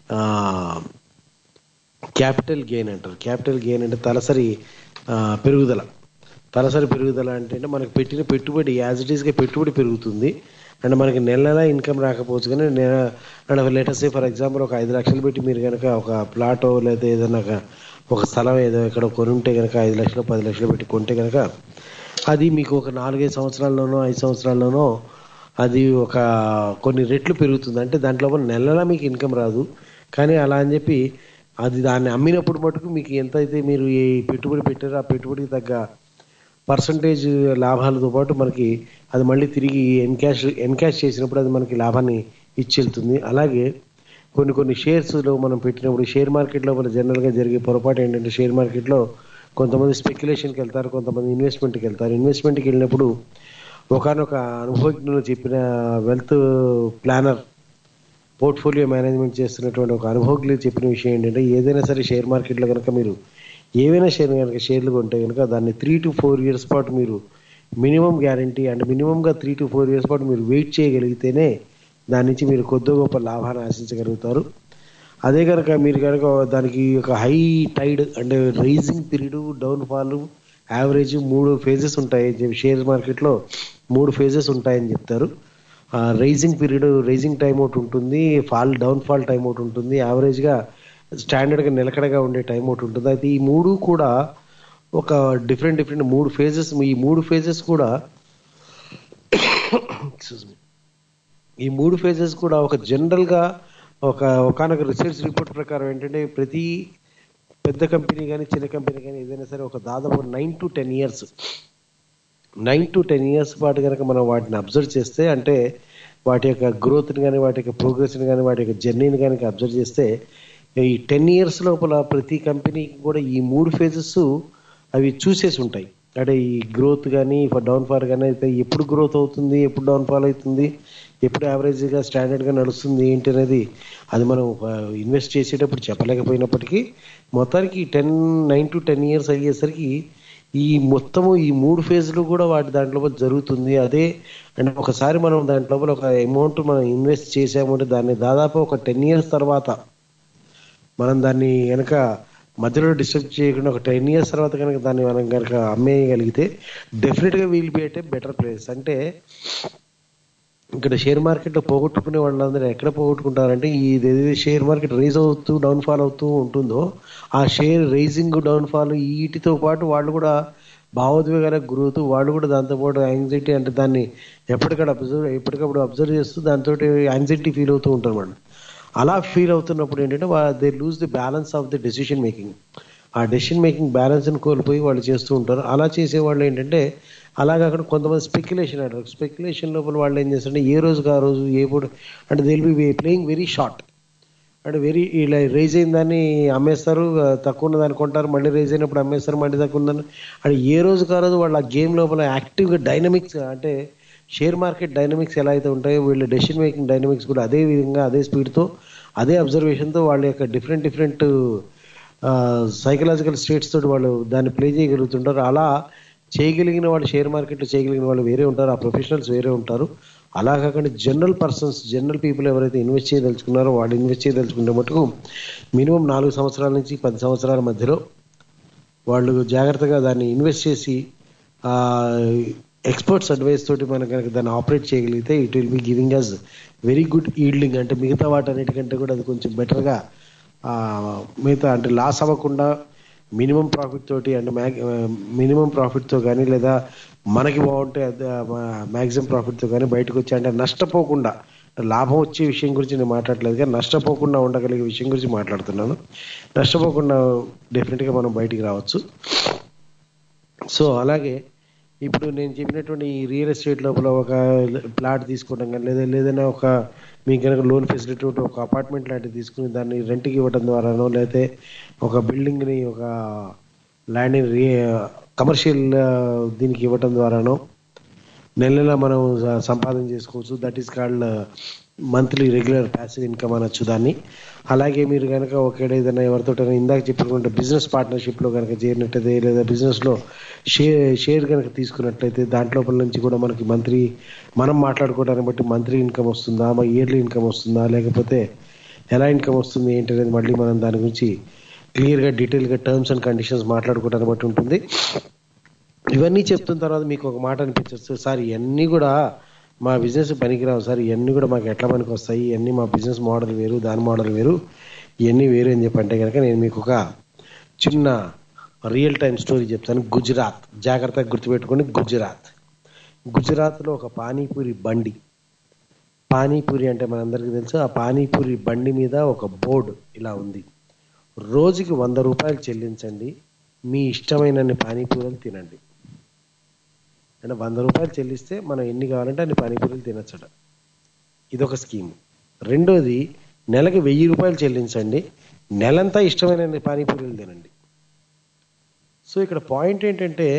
క్యాపిటల్ గెయిన్ అంటారు క్యాపిటల్ గెయిన్ అంటే తలసరి ఆ, పెరుగుదల తలసరి పెరుగుదల అంటే అంటే మనకి పెట్టిన పెట్టుబడి యాజ్ ఇట్ ఈస్గా పెట్టుబడి పెరుగుతుంది అండ్ మనకి నెల నెల ఇన్కమ్ రాకపోవచ్చు కానీ నెల అండ్ లెటర్స్ ఫర్ ఎగ్జాంపుల్ ఒక ఐదు లక్షలు పెట్టి మీరు కనుక ఒక ప్లాటో లేదా ఏదైనా ఒక- ఒక స్థలం ఏదో ఎక్కడ కొని ఉంటే కనుక ఐదు లక్షలు పది లక్షలు పెట్టి కొంటే కనుక అది మీకు ఒక నాలుగైదు సంవత్సరాల్లోనో ఐదు సంవత్సరాల్లోనో అది ఒక కొన్ని రెట్లు పెరుగుతుంది అంటే దాంట్లో నెల నెల మీకు ఇన్కమ్ రాదు కానీ అలా అని చెప్పి అది దాన్ని అమ్మినప్పుడు మటుకు మీకు ఎంత అయితే మీరు ఈ పెట్టుబడి పెట్టారో ఆ పెట్టుబడికి తగ్గ పర్సంటేజ్ లాభాలతో పాటు మనకి అది మళ్ళీ తిరిగి ఎన్కాష్ ఎన్కాష్ చేసినప్పుడు అది మనకి లాభాన్ని ఇచ్చెళ్తుంది అలాగే కొన్ని కొన్ని షేర్స్లో మనం పెట్టినప్పుడు షేర్ మార్కెట్లో మన జనరల్గా జరిగే పొరపాటు ఏంటంటే షేర్ మార్కెట్లో కొంతమంది స్పెక్యులేషన్కి వెళ్తారు కొంతమంది ఇన్వెస్ట్మెంట్కి వెళ్తారు ఇన్వెస్ట్మెంట్కి వెళ్ళినప్పుడు ఒకనొక అనుభవజ్ఞులు చెప్పిన వెల్త్ ప్లానర్ పోర్ట్ఫోలియో మేనేజ్మెంట్ చేస్తున్నటువంటి ఒక అనుభవజ్ఞులు చెప్పిన విషయం ఏంటంటే ఏదైనా సరే షేర్ మార్కెట్లో కనుక మీరు ఏవైనా షేర్ కనుక షేర్లు కొంటే కనుక దాన్ని త్రీ టు ఫోర్ ఇయర్స్ పాటు మీరు మినిమం గ్యారంటీ అండ్ మినిమంగా త్రీ టు ఫోర్ ఇయర్స్ పాటు మీరు వెయిట్ చేయగలిగితేనే దాని నుంచి మీరు కొద్ది గొప్ప లాభాన్ని ఆశించగలుగుతారు అదే కనుక మీరు కనుక దానికి ఒక హై టైడ్ అంటే rising period down fall average మూడు ఫేజెస్ ఉంటాయి షేర్ మార్కెట్లో మూడు ఫేజెస్ ఉంటాయని చెప్తారు రైజింగ్ పీరియడ్ రైజింగ్ టైం ఒకటి ఉంటుంది ఫాల్ డౌన్ ఫాల్ టైం ఒకటి ఉంటుంది యావరేజ్గా స్టాండర్డ్గా నిలకడగా ఉండే టైం ఒకటి ఉంటుంది అయితే ఈ మూడు కూడా ఒక డిఫరెంట్ డిఫరెంట్ మూడు ఫేజెస్ ఈ మూడు ఫేజెస్ కూడా excuse me. ఈ మూడు ఫేజెస్ కూడా ఒక జనరల్గా ఒక ఒకనొక రీసెర్చ్ రిపోర్ట్ ప్రకారం ఏంటంటే ప్రతి పెద్ద కంపెనీ కానీ చిన్న కంపెనీ కానీ ఏదైనా సరే ఒక దాదాపు nine to ten years nine to ten years పాటు కనుక మనం వాటిని అబ్జర్వ్ చేస్తే అంటే వాటి యొక్క గ్రోత్ని కానీ వాటి యొక్క ప్రోగ్రెస్ని కానీ వాటి యొక్క జర్నీని కానీ అబ్జర్వ్ చేస్తే ఈ టెన్ ఇయర్స్ లోపల ప్రతి కంపెనీకి కూడా ఈ మూడు ఫేజెస్ అవి చూసేసి ఉంటాయి అంటే ఈ గ్రోత్ కానీ డౌన్ ఫాల్ కానీ అయితే ఎప్పుడు గ్రోత్ అవుతుంది ఎప్పుడు డౌన్ ఫాల్ అవుతుంది ఎప్పుడు యావరేజ్గా స్టాండర్డ్గా నడుస్తుంది ఏంటి అనేది అది మనం ఇన్వెస్ట్ చేసేటప్పుడు చెప్పలేకపోయినప్పటికీ మొత్తానికి ten nine to ten years అయ్యేసరికి ఈ మొత్తము ఈ మూడు ఫేజ్లు కూడా వాటి దాంట్లో జరుగుతుంది అదే అంటే ఒకసారి మనం దాంట్లో ఒక అమౌంట్ మనం ఇన్వెస్ట్ చేసామంటే దాన్ని దాదాపు ఒక టెన్ ఇయర్స్ తర్వాత మనం దాన్ని కనుక మధ్యలో డిస్టర్బ్ చేయకుండా ఒక టెన్ ఇయర్స్ తర్వాత కనుక దాన్ని మనం కనుక అమ్మేయగలిగితే డెఫినెట్గా we'll be at a better place అంటే ఇక్కడ షేర్ మార్కెట్లో పోగొట్టుకునే వాళ్ళందరూ ఎక్కడ పోగొట్టుకుంటారంటే ఈ ఏదైతే షేర్ మార్కెట్ రైజ్ అవుతూ డౌన్ ఫాల్ అవుతూ ఉంటుందో ఆ షేర్ రైజింగ్ డౌన్ ఫాల్ వీటితో పాటు వాళ్ళు కూడా భావోద్వేగాలకు గురవుతూ వాళ్ళు కూడా దాంతోపాటు యాంగ్జైటీ అంటే దాన్ని ఎప్పటికప్పుడు అబ్జర్వ్ ఎప్పటికప్పుడు అబ్జర్వ్ చేస్తూ దాంతో యాంగ్జైటీ ఫీల్ అవుతూ ఉంటారు అన్నమాట అలా ఫీల్ అవుతున్నప్పుడు ఏంటంటే they lose the balance of the decision making ఆ డెసిషన్ మేకింగ్ బ్యాలెన్స్ని కోల్పోయి వాళ్ళు చేస్తూ ఉంటారు అలా చేసే వాళ్ళు ఏంటంటే అలా కాకుండా కొంతమంది స్పెక్యులేషన్ అంటారు స్పెక్యులేషన్ లోపల వాళ్ళు ఏం చేస్తారంటే ఏ రోజుకి ఆ రోజు ఏ పూట అంటే they'll be playing very short అంటే వెరీ ఇలా రైజ్ అయిన దాన్ని అమ్మేస్తారు తక్కువ ఉన్న దాన్ని కొంటారు మళ్ళీ రైజ్ అయినప్పుడు అమ్మేస్తారు మళ్ళీ తక్కువ ఉందని అంటే ఏ రోజుకి ఆ రోజు వాళ్ళ గేమ్ లోపల యాక్టివ్గా డైనమిక్స్ అంటే షేర్ మార్కెట్ డైనమిక్స్ ఎలా అయితే ఉంటాయో వీళ్ళ డెసిషన్ మేకింగ్ డైనమిక్స్ కూడా అదే విధంగా అదే స్పీడ్తో అదే అబ్జర్వేషన్తో వాళ్ళ యొక్క డిఫరెంట్ డిఫరెంట్ సైకలాజికల్ స్టేట్స్ తోటి వాళ్ళు దాన్ని ప్లే చేయగలుగుతుంటారు అలా చేయగలిగిన వాళ్ళు షేర్ మార్కెట్లో చేయగలిగిన వాళ్ళు వేరే ఉంటారు ఆ ప్రొఫెషనల్స్ వేరే ఉంటారు అలా కాకుండా జనరల్ పర్సన్స్ జనరల్ పీపుల్ ఎవరైతే ఇన్వెస్ట్ చేయదలుచుకున్నారో వాళ్ళు ఇన్వెస్ట్ చేయదలుచుకుంటే మటుకు మినిమం నాలుగు సంవత్సరాల నుంచి పది సంవత్సరాల మధ్యలో వాళ్ళు జాగ్రత్తగా దాన్ని ఇన్వెస్ట్ చేసి ఎక్స్పర్ట్స్ అడ్వైస్ తోటి మనం కనుక దాన్ని ఆపరేట్ చేయగలిగితే it will be giving us very good yielding అంటే మిగతా వాటన్నిటికంటే కూడా అది కొంచెం బెటర్గా మిగతా అంటే లాస్ అవ్వకుండా మినిమం ప్రాఫిట్ తోటి అంటే మినిమం ప్రాఫిట్తో కానీ లేదా మనకి బాగుంటే మ్యాక్సిమం ప్రాఫిట్తో కానీ బయటకు వచ్చి అంటే నష్టపోకుండా లాభం వచ్చే విషయం గురించి నేను మాట్లాడలేదు కానీ నష్టపోకుండా ఉండగలిగే విషయం గురించి మాట్లాడుతున్నాను నష్టపోకుండా డెఫినెట్గా మనం బయటికి రావచ్చు సో అలాగే ఇప్పుడు నేను చెప్పినటువంటి ఈ రియల్ ఎస్టేట్ లోపల ఒక ప్లాట్ తీసుకోవడం కానీ లేదా లేదైనా ఒక మీకు కనుక లోన్ ఫెసిలిటీ ఉంటే ఒక అపార్ట్మెంట్ లాంటివి తీసుకుని దాన్ని రెంట్కి ఇవ్వడం ద్వారానో లేకపోతే ఒక బిల్డింగ్ని ఒక ల్యాండ్ని రీ కమర్షియల్ దీనికి ఇవ్వటం ద్వారానో నెల నెల మనం స- సంపాదన చేసుకోవచ్చు that is called monthly regular passive income అనొచ్చు దాన్ని అలాగే మీరు కనుక ఒకవేళ ఏదైనా ఎవరితోటైనా ఇందాక చెప్పుకుంటే బిజినెస్ పార్ట్నర్షిప్లో కనుక చేరినట్టయితే లేదా బిజినెస్లో షేర్ షేర్ కనుక తీసుకున్నట్లయితే దాంట్లోపల నుంచి కూడా మనకి మంత్లీ మనం మాట్లాడుకోవడాన్ని బట్టి మంత్లీ ఇన్కమ్ వస్తుందా మా ఇయర్లీ ఇన్కమ్ వస్తుందా లేకపోతే ఎలా ఇన్కమ్ వస్తుంది ఏంటి అనేది మళ్ళీ మనం దాని గురించి క్లియర్గా డీటెయిల్గా టర్మ్స్ అండ్ కండిషన్స్ మాట్లాడుకోవడాన్ని బట్టి ఉంటుంది ఇవన్నీ చెప్తున్న తర్వాత మీకు ఒక మాట అనిపించచ్చు సార్ ఇవన్నీ కూడా మా బిజినెస్ పనికిరావు సార్ ఇవన్నీ కూడా మాకు ఎట్లా పనికి వస్తాయి ఇవన్నీ మా బిజినెస్ మోడల్ వేరు దాని మోడల్ వేరు ఇవన్నీ వేరు అని చెప్పంటే కనుక నేను మీకు ఒక చిన్న రియల్ టైం స్టోరీ చెప్తాను గుజరాత్ జాగ్రత్తగా గుర్తుపెట్టుకోండి గుజరాత్ గుజరాత్లో ఒక పానీపూరి బండి పానీపూరి అంటే మనందరికీ తెలుసు ఆ పానీపూరి బండి మీద ఒక బోర్డు ఇలా ఉంది రోజుకి వంద రూపాయలు చెల్లించండి మీ ఇష్టమైనన్ని పానీపూరీలు తినండి అంటే వంద రూపాయలు చెల్లిస్తే మనం ఎన్ని కావాలంటే అన్ని పానీపూరీలు తినచ్చట ఇదొక స్కీమ్ రెండోది నెలకి వెయ్యి రూపాయలు చెల్లించండి నెలంతా ఇష్టమైన పానీపూరీలు తినండి సో ఇక్కడ పాయింట్ ఏంటంటే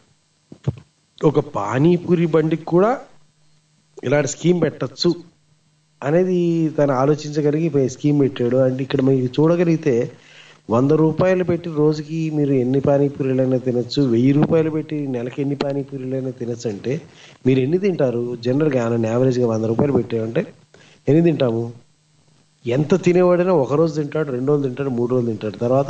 ఒక పానీపూరి బండికి కూడా ఇలాంటి స్కీమ్ పెట్టచ్చు అనేది తను ఆలోచించగలిగి ఈ స్కీమ్ పెట్టాడు అంటే ఇక్కడ మీకు చూడగలిగితే వంద రూపాయలు పెట్టి రోజుకి మీరు ఎన్ని పానీపూరీలైనా తినచ్చు వెయ్యి రూపాయలు పెట్టి నెలకి ఎన్ని పానీపూరీలైనా తినచ్చు అంటే మీరు ఎన్ని తింటారు జనరల్గా ఆయన యావరేజ్గా వంద రూపాయలు పెట్టారంటే ఎన్ని తింటాము ఎంత తినేవాడైనా ఒక రోజు తింటాడు రెండు రోజులు తింటాడు మూడు రోజులు తింటాడు తర్వాత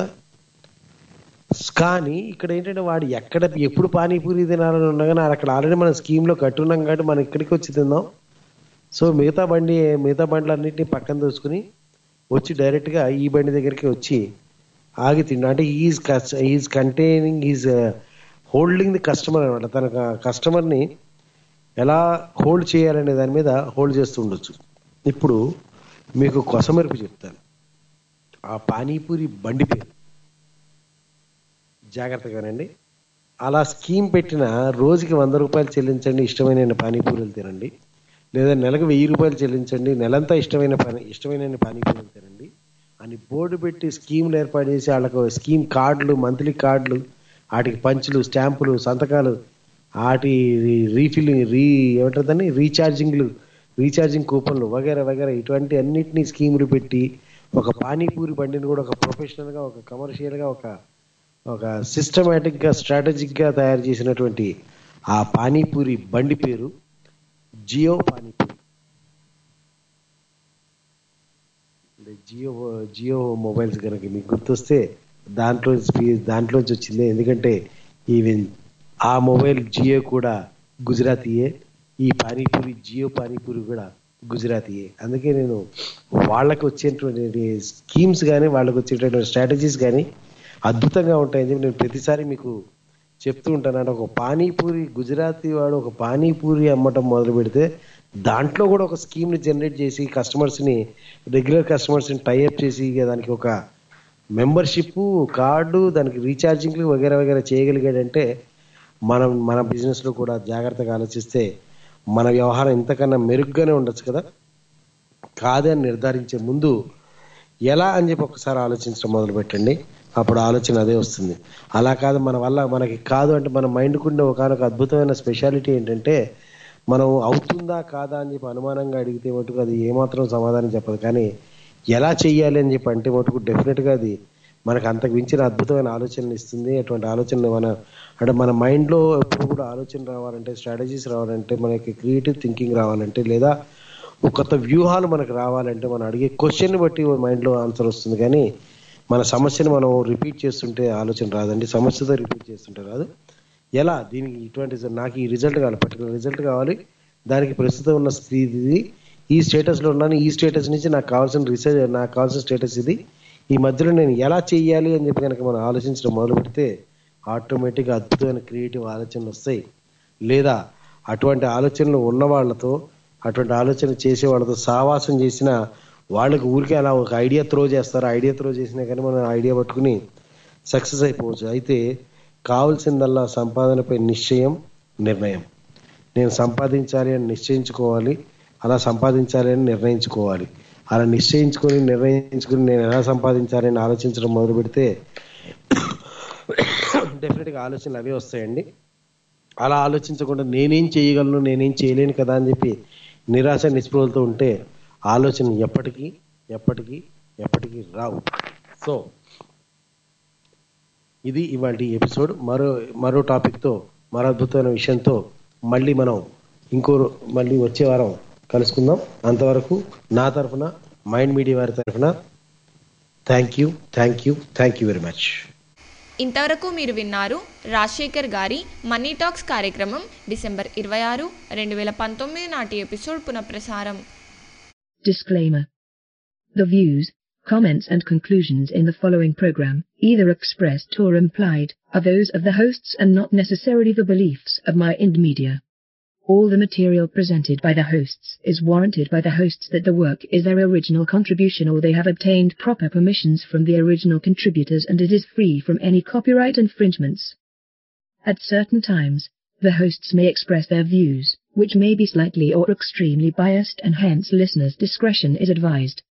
కానీ ఇక్కడ ఏంటంటే వాడు ఎక్కడ ఎప్పుడు పానీపూరి తినాలని ఉన్నా కానీ అక్కడ ఆల్రెడీ మన స్కీమ్లో కట్టున్నాం కాబట్టి మనం ఇక్కడికి వచ్చి తిందాం సో మిగతా బండి మిగతా బండ్లన్నింటినీ పక్కన దోసుకుని వచ్చి డైరెక్ట్గా ఈ బండి దగ్గరికి వచ్చి ఆగి తిండు అంటే is is containing is holding the customer అనమాట తన కస్టమర్ని ఎలా హోల్డ్ చేయాలనే దాని మీద హోల్డ్ చేస్తూ ఉండొచ్చు ఇప్పుడు మీకు కొసమెరుపు చెప్తాను ఆ పానీపూరి బండి పేరు జాగ్రత్తగానండి అలా స్కీమ్ పెట్టిన రోజుకి వంద రూపాయలు చెల్లించండి ఇష్టమైన పానీపూరీలు తినండి లేదా నెలకు వెయ్యి రూపాయలు చెల్లించండి నెలంతా ఇష్టమైన పానీ ఇష్టమైన పానీపూరీలు తినండి అని బోర్డు పెట్టి స్కీమ్లు ఏర్పాటు చేసి వాళ్ళకు స్కీమ్ కార్డులు మంత్లీ కార్డులు వాటికి పంచులు స్టాంపులు సంతకాలు వాటి రీఫిల్లింగ్ రీ ఏమంటుందని రీఛార్జింగ్లు రీఛార్జింగ్ కూపన్లు వగేరా వగేరా ఇటువంటి అన్నిటినీ స్కీములు పెట్టి ఒక పానీపూరి బండిని కూడా ఒక ప్రొఫెషనల్గా ఒక కమర్షియల్గా ఒక ఒక సిస్టమేటిక్గా స్ట్రాటజిక్గా తయారు చేసినటువంటి ఆ పానీపూరి బండి పేరు జియో పానీపూరి అంటే జియో జియో మొబైల్స్ కనుక మీకు గుర్తొస్తే దాంట్లో దాంట్లోంచి వచ్చింది ఎందుకంటే ఈవెన్ ఆ మొబైల్ జియో కూడా గుజరాతీయే ఈ పానీపూరి జియో పానీపూరి కూడా గుజరాతీయే అందుకే నేను వాళ్ళకి వచ్చేటువంటి స్కీమ్స్ కానీ వాళ్ళకి వచ్చేటటువంటి స్ట్రాటజీస్ కానీ అద్భుతంగా ఉంటాయని చెప్పి నేను ప్రతిసారి మీకు చెప్తూ ఉంటాను అంటే ఒక పానీపూరి గుజరాతీ వాడు ఒక పానీపూరి అమ్మటం మొదలు పెడితే దాంట్లో కూడా ఒక స్కీమ్ని జనరేట్ చేసి కస్టమర్స్ని రెగ్యులర్ కస్టమర్స్ని టైఅప్ చేసి ఇక దానికి ఒక మెంబర్షిప్ కార్డు దానికి రీఛార్జింగ్లు వగేరా వగేరా చేయగలిగాడంటే మనం మన బిజినెస్లో కూడా జాగ్రత్తగా ఆలోచిస్తే మన వ్యవహారం ఇంతకన్నా మెరుగ్గానే ఉండొచ్చు కదా కాదే అని నిర్ధారించే ముందు ఎలా అని చెప్పి ఒకసారి ఆలోచించడం మొదలు పెట్టండి అప్పుడు ఆలోచన అదే వస్తుంది అలా కాదు మన వల్ల మనకి కాదు అంటే మన మైండ్కు ఉండే ఒకనొక అద్భుతమైన స్పెషాలిటీ ఏంటంటే మనం అవుతుందా కాదా అని చెప్పి అనుమానంగా అడిగితే మటుకు అది ఏమాత్రం సమాధానం చెప్పదు కానీ ఎలా చెయ్యాలి అని చెప్పి అంటే మటుకు డెఫినెట్గా అది మనకు అంతకు మించిన అద్భుతమైన ఆలోచనలు ఇస్తుంది అటువంటి ఆలోచనలు మన అంటే మన మైండ్లో ఎప్పుడు కూడా ఆలోచన రావాలంటే స్ట్రాటజీస్ రావాలంటే మనకి క్రియేటివ్ థింకింగ్ రావాలంటే లేదా ఒక కొత్త వ్యూహాలు మనకు రావాలంటే మనం అడిగే క్వశ్చన్ బట్టి మైండ్లో ఆన్సర్ వస్తుంది కానీ మన సమస్యను మనం రిపీట్ చేస్తుంటే ఆలోచన రాదండి సమస్యతో రిపీట్ చేస్తుంటే రాదు ఎలా దీనికి ఇటువంటి నాకు ఈ రిజల్ట్ కావాలి పర్టికులర్ రిజల్ట్ కావాలి దానికి ప్రస్తుతం ఉన్న స్థితి ఇది ఈ స్టేటస్లో ఉన్నాను ఈ స్టేటస్ నుంచి నాకు కావాల్సిన రీసెర్చ్ నాకు కావాల్సిన స్టేటస్ ఇది ఈ మధ్యలో నేను ఎలా చేయాలి అని చెప్పి కనుక మనం ఆలోచించడం మొదలు పెడితే ఆటోమేటిక్గా అద్భుతమైన క్రియేటివ్ ఆలోచనలు వస్తాయి లేదా అటువంటి ఆలోచనలు ఉన్న వాళ్ళతో అటువంటి ఆలోచన చేసే వాళ్ళతో సావాసం చేసిన వాళ్ళకి ఊరికే అలా ఒక ఐడియా త్రో చేస్తారు ఐడియా త్రో చేసినా కానీ మనం ఐడియా పట్టుకుని సక్సెస్ అయిపోవచ్చు అయితే కావాల్సిందల్లా సంపాదనపై నిశ్చయం నిర్ణయం నేను సంపాదించాలి అని నిశ్చయించుకోవాలి అలా సంపాదించాలి అని నిర్ణయించుకోవాలి అలా నిశ్చయించుకొని నిర్ణయించుకొని నేను ఎలా సంపాదించాలి అని ఆలోచించడం మొదలు పెడితే డెఫినెట్గా ఆలోచనలు అవే వస్తాయండి అలా ఆలోచించకుండా నేనేం చేయగలను నేనేం చేయలేను కదా అని చెప్పి నిరాశ నిస్పృహలతో ఉంటే ఆలోచన ఎప్పటికీ ఎప్పటికీ ఎప్పటికీ రావు సో ఇది ఇవాళ ఎపిసోడ్ మరో మరో టాపిక్తో మరో అద్భుతమైన విషయంతో మళ్ళీ మనం ఇంకో మళ్ళీ వచ్చే వారం కలుసుకుందాం అంతవరకు నా తరఫున మైండ్ మీడియా వారి తరఫున thank you thank you thank you very much ఇంతవరకు మీరు విన్నారు రాజశేఖర్ గారి మనీ టాక్స్ కార్యక్రమం డిసెంబర్ ఇరవై ఆరు రెండు వేల పంతొమ్మిది నాటి ఎపిసోడ్ పునఃప్రసారం Disclaimer. The views, comments and conclusions in the following program, either expressed or implied, are those of the hosts and not necessarily the beliefs of my Ind Media. All the material presented by the hosts is warranted by the hosts that the work is their original contribution or they have obtained proper permissions from the original contributors and it is free from any copyright infringements. At certain times, the hosts may express their views, which may be slightly or extremely biased and hence listeners' discretion is advised.